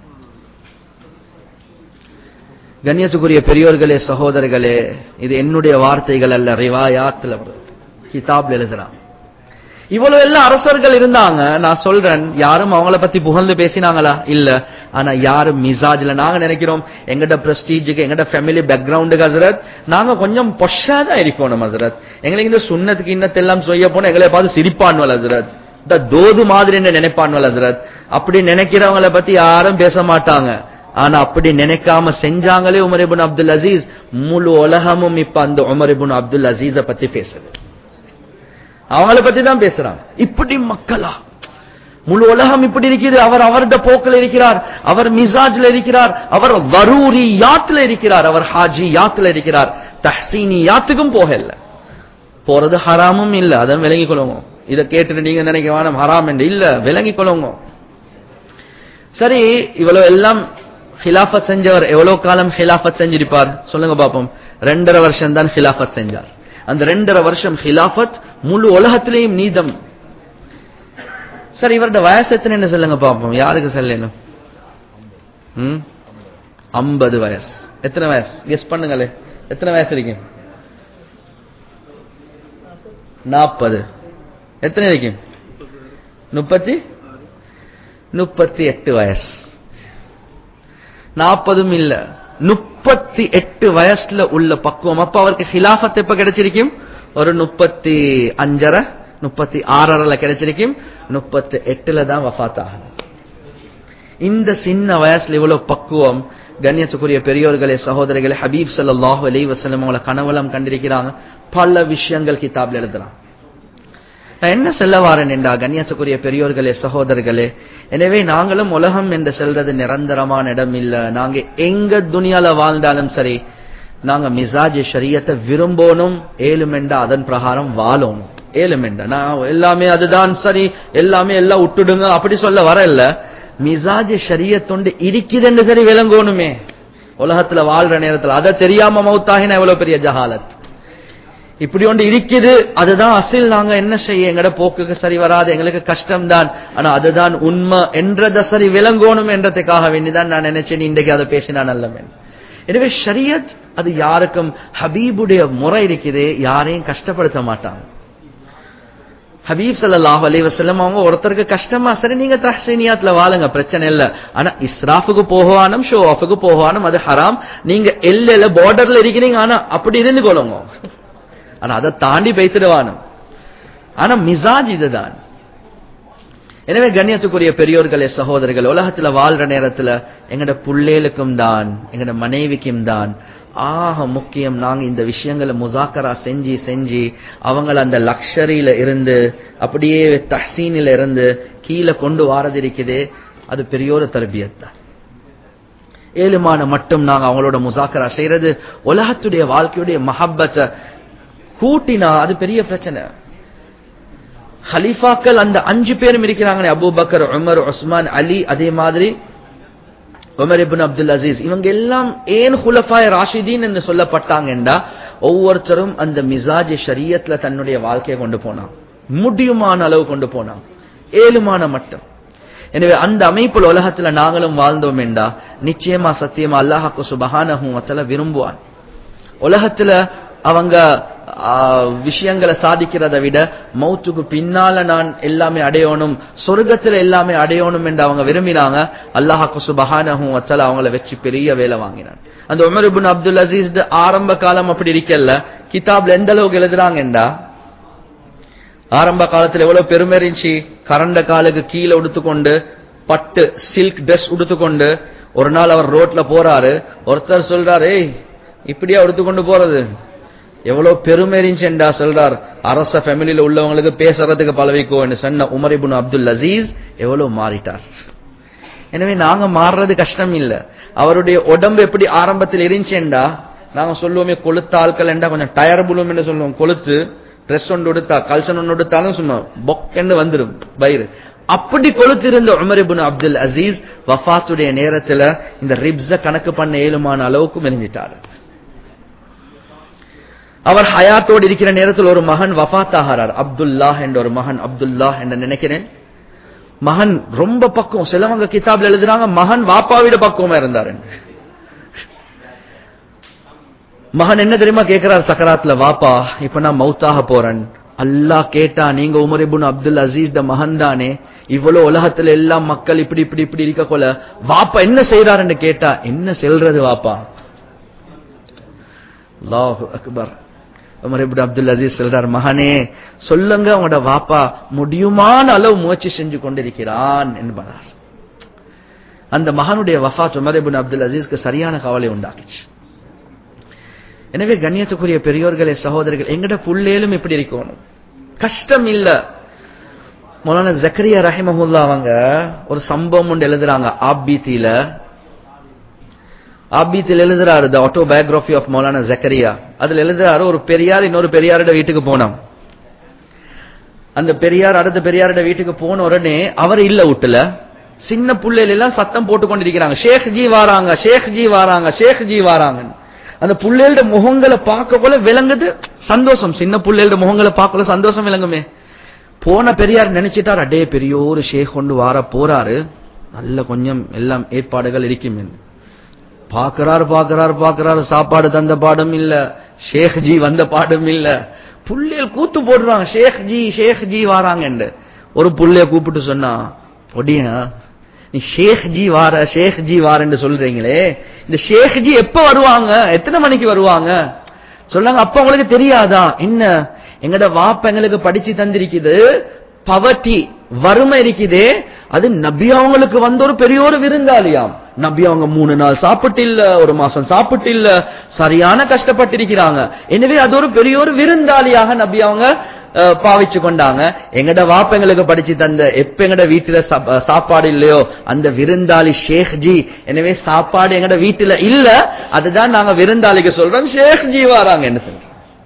கண்ணியத்துக்குரிய பெரியோர்களே சகோதரர்களே இது என்னுடைய வார்த்தைகள் அல்ல ரிவாயாத்துல வருது கிதாப்ல எழுதுறான் இவ்வளவு எல்லாம் அரசர்கள் இருந்தாங்க நான் சொல்றேன் யாரும் அவங்கள பத்தி புகழ்ந்து பேசினாங்களா இல்ல ஆனா யாரும் மிசாஜ்ல நாங்க நினைக்கிறோம் எங்கட பிரஸ்டீஜுக்கு எங்கட ஃபேமிலி பேக்ரவுண்டுக்கு ஹசரத் நாங்க கொஞ்சம் பொஷா தான் இருக்கணும் ஹசரத் எங்களுக்கு இந்த சுண்ணத்துக்கு இன்னத்தெல்லாம் செய்ய போன எங்களை பார்த்து சிரிப்பான்வல் ஹசரத் இந்த தோது மாதிரி நினைப்பான்வல் ஹசரத் அப்படி நினைக்கிறவங்கள பத்தி யாரும் பேச மாட்டாங்க ஆனா அப்படி நினைக்காம செஞ்சாங்களே உமர் இபுன் அப்துல் அசீஸ் முழு உலகமும் இப்ப அந்த உமர் இபுன் அப்துல் அசீஸ பத்தி பேசுது அவங்கள பத்தி தான் பேசுறாங்க இப்படி மக்களா முழு உலகம் இப்படி இருக்குது அவர் அவருடைய போக்கில் இருக்கிறார் அவர் மிசாஜ்ல இருக்கிறார் அவர் வரூரி யாத்துல இருக்கிறார் அவர் ஹாஜி யாத்துல இருக்கிறார் தஹ்சீனி யாத்துக்கும் போகல போறது ஹராமும் இல்ல அதான் விளங்கிக் கொள்ளுங்க இதை கேட்டுட்டு நீங்க நினைக்க வேணாம் ஹராம் என்று இல்ல விளங்கிக் கொள்ளுங்க சரி இவ்வளவு எல்லாம் ஹிலாஃபத் செஞ்சவர் எவ்வளவு காலம் ஹிலாஃபத் செஞ்சிருப்பார் சொல்லுங்க பாப்போம் ரெண்டரை வருஷம் தான் ஹிலாஃபத் செஞ்சார் அந்த ரெண்டரை வருஷம் ஹிலாஃபத் முழு உலகத்திலேயும் நீதம் சார் இவரோட வயசு எத்தனை சொல்லுங்க பாப்போம் யாருக்கு சொல்லணும் ம் ஐம்பது வயசு எத்தனை வயசு கெஸ் பண்ணுங்களே எத்தனை வயசு இருக்கு நாற்பது எத்தனை இருக்கு முப்பத்தி முப்பத்தி எட்டு வயசு நாற்பதும் இல்ல முப்பத்தி எட்டு வயசுல உள்ள பக்குவம் அப்ப அவருக்கு ஹிலாஃபத் எப்ப கிடைச்சிருக்கும் ஒரு முப்பத்தி அஞ்சரை முப்பத்தி ஆறரைல கிடைச்சிருக்கும் முப்பத்தி எட்டுல தான் வஃத் ஆகணும் இந்த சின்ன வயசுல இவ்வளவு பக்குவம் கண்ணியத்துக்குரிய பெரியோர்களே சகோதரிகளே ஹபீப் சல்லாஹு அலி வசலம் அவங்களை கனவலம் கண்டிருக்கிறாங்க பல விஷயங்கள் கிதாப்ல எழுதுறான் நான் என்ன சொல்ல வாரேன் என்றா கண்ணியத்துக்குரிய பெரியோர்களே சகோதரர்களே எனவே நாங்களும் உலகம் என்று செல்றது நிரந்தரமான இடம் இல்ல நாங்க எங்க துனியால வாழ்ந்தாலும் சரி நாங்க மிசாஜ் ஷரியத்தை விரும்பணும் ஏழுமெண்டா அதன் பிரகாரம் வாழணும் ஏழுமெண்டா நான் எல்லாமே அதுதான் சரி எல்லாமே எல்லாம் விட்டுடுங்க அப்படி சொல்ல வரல மிசாஜ் ஷரியத்தொண்டு இருக்குதுன்னு சரி விளங்கணுமே உலகத்துல வாழ்ற நேரத்துல அதை தெரியாம மௌத்தாகினா எவ்வளவு பெரிய ஜஹாலத் இப்படி ஒன்று இருக்குது அதுதான் அசில் நாங்க என்ன செய்ய எங்கட போக்குக்கு சரி வராது எங்களுக்கு கஷ்டம்தான் ஆனா அதுதான் உண்மை என்றத சரி விளங்கணும் என்றதுக்காக வேண்டிதான் நான் நினைச்சேன் இன்றைக்கு அதை பேசினா நல்லமே எனவே ஷரியத் அது யாருக்கும் ஹபீபுடைய முறை இருக்குது யாரையும் கஷ்டப்படுத்த மாட்டாங்க ஹபீப் சல்லாஹ் அலி வசல்லம் அவங்க ஒருத்தருக்கு கஷ்டமா சரி நீங்க தஹ்சீனியாத்துல வாழுங்க பிரச்சனை இல்ல ஆனா இஸ்ராஃபுக்கு போகவானும் ஷோ ஆஃபுக்கு போகவானும் அது ஹராம் நீங்க எல்லையில பார்டர்ல இருக்கிறீங்க ஆனா அப்படி இருந்து கொள்ளுங்க ஆனா அதை தாண்டி பேசிடுவானும் ஆனா மிசாஜ் இதுதான் எனவே கண்ணியத்துக்குரிய பெரியோர்களே சகோதரர்கள் உலகத்துல வாழ்ற நேரத்துல எங்கட புள்ளேலுக்கும் தான் எங்கட மனைவிக்கும் தான் ஆக முக்கியம் நாங்க இந்த விஷயங்களை முசாக்கரா செஞ்சு செஞ்சு அவங்கள அந்த லக்ஷரியில இருந்து அப்படியே தஹ்சீனில இருந்து கீழே கொண்டு வாரது இருக்குது அது பெரிய ஒரு தர்பியத் தான் ஏழுமான மட்டும் நாங்க அவங்களோட முசாக்கரா செய்யறது உலகத்துடைய வாழ்க்கையுடைய மஹப்பத்தை கூட்டினா அது பெரிய பிரச்சனை ஹலீஃபாக்கள் அந்த அஞ்சு பேரும் இருக்கிறாங்களே அபூபக்கர் உமர் உஸ்மான் அலி அதே மாதிரி உமர் இபின் அப்துல் அசீஸ் இவங்க எல்லாம் ஏன் ஹுலஃபாய் ராஷிதீன் என்று சொல்லப்பட்டாங்கன்றா ஒவ்வொருத்தரும் அந்த மிசாஜ் ஷரியத்துல தன்னுடைய வாழ்க்கையை கொண்டு போனான் முடியுமான அளவு கொண்டு போனான் ஏழுமான மட்டும் எனவே அந்த அமைப்புல உலகத்துல நாங்களும் வாழ்ந்தோம் என்றா நிச்சயமா சத்தியமா அல்லாஹாக்கு சுபஹானஹும் விரும்புவான் உலகத்துல அவங்க விஷயங்களை சாதிக்கிறத விட மௌத்துக்கு பின்னால நான் எல்லாமே அடையணும் சொர்க்கத்துல எல்லாமே அடையணும் என்று அவங்க விரும்பினாங்க அல்லாஹாக்கு சுபஹானஹும் வச்சல அவங்கள வச்சு பெரிய வேலை வாங்கினான் அந்த உமர் இபுன் அப்துல் அசீஸ் ஆரம்ப காலம் அப்படி இருக்கல கிதாப்ல எந்த அளவுக்கு எழுதுறாங்கண்டா ஆரம்ப காலத்துல எவ்வளவு பெருமை இருந்துச்சு கரண்ட காலுக்கு கீழே உடுத்துக்கொண்டு பட்டு சில்க் ட்ரெஸ் உடுத்துக்கொண்டு ஒரு நாள் அவர் ரோட்ல போறாரு ஒருத்தர் சொல்றாரு ஏய் இப்படியா உடுத்துக்கொண்டு போறது எவ்வளவு பெருமை இருந்துச்சுண்டா சொல்றார் அரச ஃபேமிலியில உள்ளவங்களுக்கு பேசுறதுக்கு பழவிக்கோன்னு சொன்ன உமர் இபுன் அப்துல் அசீஸ் எவ்வளவு மாறிட்டார் எனவே நாங்க மாறுறது கஷ்டம் இல்ல அவருடைய உடம்பு எப்படி ஆரம்பத்தில் இருந்துச்சேண்டா நாங்க சொல்லுவோமே கொளுத்த ஆட்கள் என்றா கொஞ்சம் டயர் புலும் என்று சொல்லுவோம் கொளுத்து ட்ரெஸ் ஒன்று எடுத்தா கல்சன் ஒன்று எடுத்தாலும் சும்மா பொக்கென்னு வந்துடும் வயிறு அப்படி கொளுத்திருந்த உமர் இப்னு அப்துல் அசீஸ் வஃபாத்துடைய நேரத்துல இந்த ரிப்ஸ கணக்கு பண்ண ஏழுமான அளவுக்கு மெலிஞ்சிட்டாரு அவர் ஹயாத்தோடு இருக்கிற நேரத்தில் ஒரு மகன் வஃபாத் ஆகிறார் அப்துல்லாஹ் என்ற ஒரு மகன் அப்துல்லாஹ் என்று நினைக்கிறேன் மகன் ரொம்ப பக்கம் சிலவங்க கிதாப்ல எழுதுறாங்க மகன் வாப்பாவிட பக்குவமா இருந்தாரு மகன் என்ன தெரியுமா கேட்கிறார் சக்கராத்ல வாப்பா இப்ப நான் மௌத்தாக போறேன் அல்லாஹ் கேட்டா நீங்க உமர் இப்னு அப்துல் அசீஸ் த மகன் தானே இவ்வளவு உலகத்துல எல்லாம் மக்கள் இப்படி இப்படி இப்படி இருக்க கொள்ள வாப்பா என்ன செய்யறாருன்னு கேட்டா என்ன செல்றது வாப்பா அல்லாஹு அக்பர் உமர் இப்னு அப்துல் அசீஸ் சொல்றார் மகனே சொல்லுங்க உங்களோட வாப்பா முடியுமான அளவு முயற்சி செஞ்சு கொண்டிருக்கிறான் என்பதார் அந்த மகனுடைய வஃபாத் உமர் இப்னு அப்துல் அசீஸ்க்கு சரியான கவலை உண்டாக்கிச்சு எனவே கண்ணியத்துக்குரிய பெரியோர்களே சகோதரர்கள் எங்கட புள்ளேலும் இப்படி இருக்கணும் கஷ்டம் இல்ல மௌலான ஜக்கரியா ரஹிமஹுல்லா அவங்க ஒரு சம்பவம் ஒன்று எழுதுறாங்க ஆபீத்தில ஆபீத்தில் எழுதுறாரு the autobiography of Maulana Zakariya அதுல எழுதுறாரு ஒரு பெரியார் இன்னொரு பெரியாரோட வீட்டுக்கு போனோம் அந்த பெரியார் அடுத்த பெரியாரோட வீட்டுக்கு போன உடனே அவர் இல்ல வீட்டுல சின்ன புள்ளையில எல்லாம் சத்தம் போட்டு கொண்டிருக்கிறாங்க ஷேக் ஜி வாராங்க ஷேக் ஜி வாராங்க ஷேக் ஜி வாராங்க அந்த புள்ளையோட முகங்களை பார்க்க போல விளங்குது சந்தோஷம் சின்ன புள்ளையோட முகங்களை பார்க்கல சந்தோஷம் விளங்குமே போன பெரியார் நினைச்சிட்டார் அடே பெரியோரு ஷேக் கொண்டு வார போறாரு நல்ல கொஞ்சம் எல்லாம் ஏற்பாடுகள் இருக்கும் பாக்குறாரு பாக்குறாரு பாக்குறாரு சாப்பாடு தந்த பாடும் இல்ல ஷேக் ஜி வந்த பாடும் இல்ல புள்ளையல் கூத்து போடுறாங்க ஷேக் ஜி ஷேக் ஜி வாராங்க ஒரு புள்ளைய கூப்பிட்டு சொன்னா பொடியா நீ ஷேக் ஜி வார ஷேக் ஜி வாரன்னு சொல்றீங்களே இந்த ஷேக் ஜி எப்ப வருவாங்க எத்தனை மணிக்கு வருவாங்க சொல்லாங்க அப்ப உங்களுக்கு தெரியாதா என்ன எங்கட வாப்ப எங்களுக்கு படிச்சு தந்திருக்குது பவர்ட்டி வறுமை இருக்குதே அது நபி அவங்களுக்கு வந்த ஒரு பெரிய ஒரு விருந்தாளியாம் நபி அவங்க மூணு நாள் சாப்பிட்டு இல்ல ஒரு மாசம் சாப்பிட்டு இல்ல சரியான கஷ்டப்பட்டிருக்கிறாங்க எனவே அது ஒரு பெரிய ஒரு விருந்தாளியாக நபி அவங்க பாவிச்சு கொண்டாங்க எங்கட வாப்ப எங்களுக்கு படிச்சு தந்த எப்ப எங்கட வீட்டுல சாப்பாடு இல்லையோ அந்த விருந்தாளி ஷேக் ஜி எனவே சாப்பாடு எங்கட வீட்டுல இல்ல அதுதான் நாங்க விருந்தாளிக்கு சொல்றோம் ஷேக் ஜி வாராங்க என்ன சொல்றோம்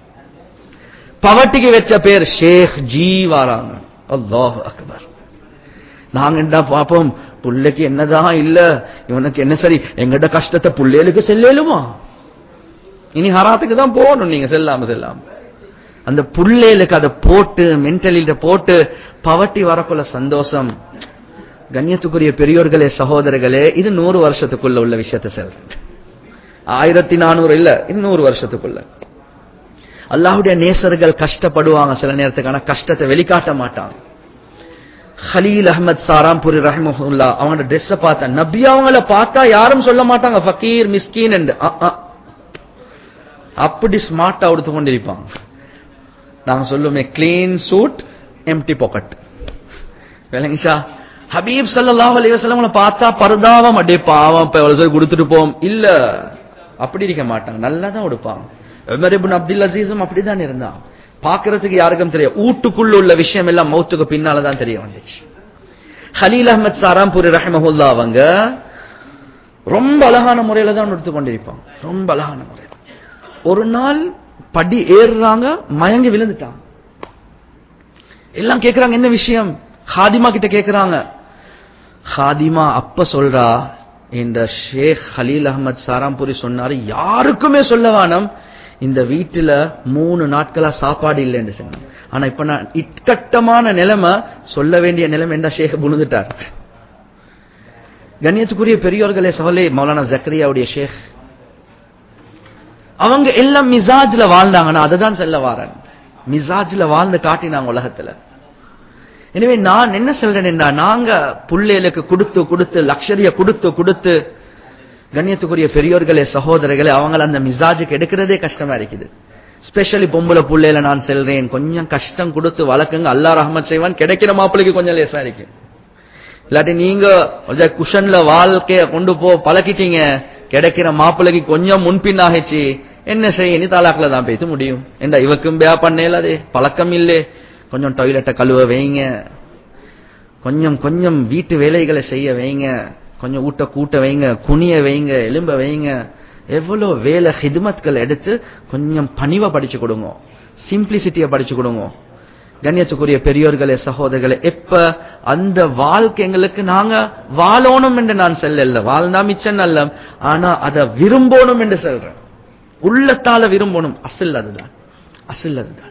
பவட்டிக்கு வச்ச பேர் ஷேக் ஜி வாராங்க அல்லாஹ் அக்பர் நாங்க என்ன பாப்போம் புள்ளைக்கு என்னதான் இல்ல இவனுக்கு என்ன சரி எங்கட கஷ்டத்தை புள்ளைகளுக்கு செல்லேலுமா இனி ஹராத்துக்கு தான் போகணும் நீங்க செல்லாம செல்லாம அந்த புள்ளைகளுக்கு அதை போட்டு மென்டலிட்ட போட்டு பவட்டி வரக்குள்ள சந்தோஷம் கண்ணியத்துக்குரிய பெரியோர்களே சகோதரர்களே இது நூறு வருஷத்துக்குள்ள உள்ள விஷயத்தை சொல்றேன் ஆயிரத்தி நானூறு இல்ல இது நூறு வருஷத்துக்குள்ள அல்லாஹுடைய நேசர்கள் கஷ்டப்படுவாங்க சில நேரத்துக்கு ஆனா கஷ்டத்தை வெளிக்காட்ட மாட்டாங்க ஹலீல் அஹமத் சாராம்புரி ரஹமுல்லா அவங்களோட ட்ரெஸ் பார்த்தா நபி அவங்கள பார்த்தா யாரும் சொல்ல மாட்டாங்க ஃபக்கீர் மிஸ்கீன் என்று அப்படி ஸ்மார்ட்டா உடுத்து கொண்டிருப்பாங்க நாங்க சொல்லுவோமே கிளீன் சூட் எம்டி பாக்கெட் விளங்கிஷா ஹபீப் சல்லாஹ் அலைவசல்ல பார்த்தா பரதாவம் அடே பாவம் இப்ப எவ்வளவு சொல்லி கொடுத்துட்டு போம் இல்ல அப்படி இருக்க மாட்டாங்க நல்லா தான் உடுப்பாங்க உமர் இப்னு அப்துல் அசீஸும் அப்படிதான் இருந்தான் பாக்குறதுக்கு யாருக்கும் தெரியும் வீட்டுக்குள்ள உள்ள விஷயம் எல்லாம் மௌத்துக்கு பின்னாலதான் தெரிய வந்துச்சு ஹலீல் அஹமத் சாராம்பூரி ரஹமஹுல்லா அவங்க ரொம்ப அழகான முறையில தான் எடுத்து கொண்டிருப்பாங்க ரொம்ப அழகான முறையில் ஒரு நாள் படி ஏறுறாங்க மயங்கி விழுந்துட்டாங்க எல்லாம் கேக்குறாங்க என்ன விஷயம் ஹாதிமா கிட்ட கேக்குறாங்க ஹாதிமா அப்ப சொல்றா இந்த ஷேக் ஹலீல் அஹமத் சாராம்பூரி சொன்னாரு யாருக்குமே சொல்ல வேணாம் இந்த வீட்டுல மூணு நாட்களா சாப்பாடு இல்லைன்னு சொன்னாங்க ஆனா இப்ப நான் இக்கட்டமான நிலைமை சொல்ல வேண்டிய நிலைமை என்ன ஷேக் புழுந்துட்டார் கண்ணியத்துக்குரிய பெரியோர்களே சவலே மௌலானா ஜக்கரியாவுடைய ஷேக் அவங்க எல்லாம் மிசாஜ்ல வாழ்ந்தாங்கன்னா அதை தான் சொல்ல வாரன் மிசாஜ்ல வாழ்ந்து காட்டினாங்க உலகத்துல எனவே நான் என்ன சொல்றேன்னா நாங்க புள்ளைகளுக்கு கொடுத்து கொடுத்து லக்ஷரிய கொடுத்து கொடுத்து கண்ணியத்துக்குரிய பெரியோர்களே சகோதரர்களே அவங்கள அந்த மிசாஜுக்கு எடுக்கிறதே கஷ்டமா இருக்குது ஸ்பெஷலி பொம்பளை புள்ளையில நான் செல்றேன் கொஞ்சம் கஷ்டம் கொடுத்து வளர்க்குங்க அல்லா ரஹமத் செய்வான் கிடைக்கிற மாப்பிள்ளைக்கு கொஞ்சம் லேசா இருக்கும் இல்லாட்டி நீங்க கொஞ்சம் குஷன்ல வாழ்க்கைய கொண்டு போ பழக்கிட்டீங்க கிடைக்கிற மாப்பிள்ளைக்கு கொஞ்சம் முன்பின் ஆகிச்சு என்ன செய்ய நீ தாலாக்குல தான் பேச முடியும் என்ன இவக்கும் பே பண்ணல அதே பழக்கம் இல்லே கொஞ்சம் டாய்லெட்டை கழுவ வைங்க கொஞ்சம் கொஞ்சம் வீட்டு வேலைகளை செய்ய வைங்க கொஞ்சம் ஊட்ட கூட்ட வைங்க குனிய வைங்க எலும்ப வைங்க எவ்வளவு வேலை ஹிதுமத்கள் எடுத்து கொஞ்சம் பணிவா படிச்சு கொடுங்க சிம்பிளிசிட்டியை படிச்சு கொடுங்க கண்ணியத்துக்குரிய பெரியோர்களே சகோதரர்களே எப்ப அந்த வாழ்க்கை எங்களுக்கு நாங்க வாழணும் என்று நான் செல்லல வாழ்ந்தா மிச்சம் நல்ல ஆனா அதை விரும்பணும் என்று சொல்றேன் உள்ளத்தால விரும்பணும் அசில் அதுதான் அசில் அதுதான்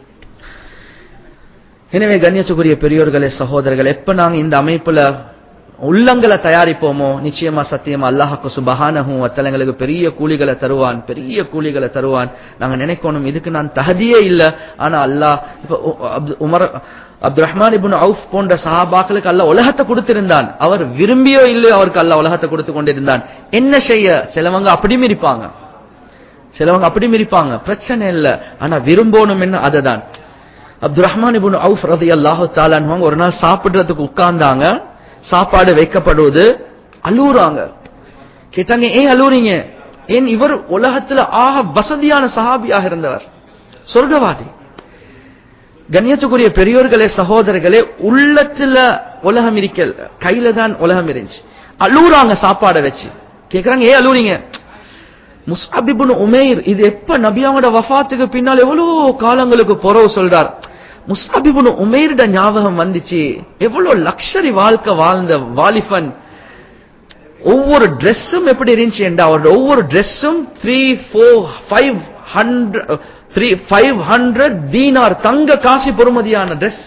எனவே கண்ணியத்துக்குரிய பெரியோர்களே சகோதரர்கள் எப்ப நாங்க இந்த அமைப்புல உள்ளங்களை தயாரிப்போமோ நிச்சயமா சத்தியமா அல்லாஹாக்கு சுபஹானஹும் அத்தலங்களுக்கு பெரிய கூலிகளை தருவான் பெரிய கூலிகளை தருவான் நாங்க நினைக்கணும் இதுக்கு நான் தகுதியே இல்ல ஆனா அல்லாஹ் இப்ப உ- அப்து- Umar Abdul Rahman ibn Awf போன்ற சஹாபாக்களுக்கு அல்லாஹ் உலகத்தை கொடுத்திருந்தான் அவர் விரும்பியோ இல்லையோ அவருக்கு அல்லாஹ் உலகத்தை கொடுத்து கொண்டிருந்தான் என்ன செய்ய சிலவங்க அப்படி மிரிப்பாங்க சிலவங்க அப்படி மிரிப்பாங்க பிரச்சனை இல்ல ஆனா விரும்பணும் என்ன அதுதான் அப்துல் ரஹ்மான் இப்னு அவுஃப் ரலியல்லாஹு தஆலா அன்ஹு ஒரு நாள் சாப்பிடுறதுக்கு உட்கார்ந்தாங்க சாப்பாடு வைக்கப்படுவது அழுவுறாங்க கேட்டாங்க ஏன் அழுவுறீங்க ஏன் இவர் உலகத்துல ஆக வசதியான சஹாபியாக இருந்தவர் சொர்க்கவாதி கண்ணியத்துக்குரிய பெரியோர்களே சகோதரர்களே உள்ளத்துல உலகம் இருக்கல் கையில தான் உலகம் இருந்துச்சு அழுவுறாங்க சாப்பாடை வச்சு கேக்குறாங்க ஏன் அழுவுறீங்க முஸ்அபிபுன் உமைர் இது எப்ப நபியாவோட வஃபாத்துக்கு பின்னால் எவ்வளவு காலங்களுக்கு பொறவு சொல்றார் முஸ்அபிபுன் உமைரிட ஞாபகம் வந்துச்சு எவ்வளவு லக்ஷரி வாழ்க்கை வாழ்ந்த வாலிபன் ஒவ்வொரு ட்ரெஸ்ஸும் எப்படி இருந்துச்சு என்றா அவரோட ஒவ்வொரு ட்ரெஸ்ஸும் three four five hundred three five hundred தீனார் தங்க காசி பொறுமதியான ட்ரெஸ்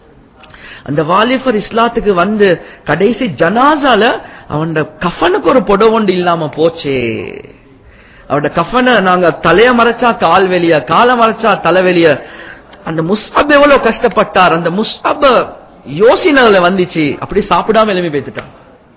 அந்த வாலிபர் இஸ்லாத்துக்கு வந்து கடைசி ஜனாசால அவன் கஃபனுக்கு ஒரு புடவொண்டு இல்லாம போச்சே அவட கஃபனை நாங்க தலைய மறைச்சா கால் வெளிய காலை மறைச்சா தலை வெளிய அந்த முஸ்அப் எவ்வளவு கஷ்டப்பட்டார் அந்த முஸ்அப யோசனைகளை வந்துச்சு அப்படி சாப்பிடாம எழுப்பி பேத்துட்டான்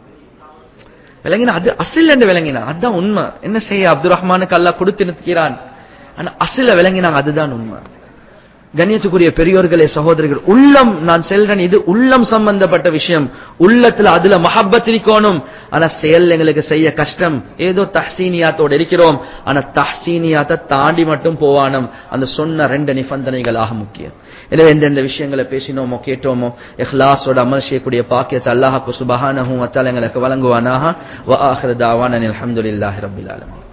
விளங்கினா அது அசில் என்று விளங்கினா அதுதான் உண்மை என்ன செய்ய அப்துல் ரஹ்மானுக்கு அல்லாஹ் கொடுத்து நிற்கிறான் ஆனா அசில விளங்கினாங்க அதுதான் உண்மை கண்ணியத்துக்குரிய பெரியோர்களே சகோதரர்கள் உள்ளம் நான் செல்றேன் இது உள்ளம் சம்பந்தப்பட்ட விஷயம் உள்ளத்துல அதுல மஹப்பத் இருக்கணும் ஆனா செயல் எங்களுக்கு செய்ய கஷ்டம் ஏதோ தஹ்சீனியாத்தோட இருக்கிறோம் ஆனா தஹ்சீனியாத்தை தாண்டி மட்டும் போவானம் அந்த சொன்ன ரெண்டு நிபந்தனைகளாக முக்கியம் எனவே எந்தெந்த விஷயங்களை பேசினோமோ கேட்டோமோ இஹ்லாஸோட அமல் செய்யக்கூடிய பாக்கியத்தை அல்லாஹாக்கு சுபஹானஹு வத்தால எங்களுக்கு வழங்குவானாக வ ஆஹிரு தாவான அல்ஹம்துலில்லாஹி ரப்பில் ஆலமீன்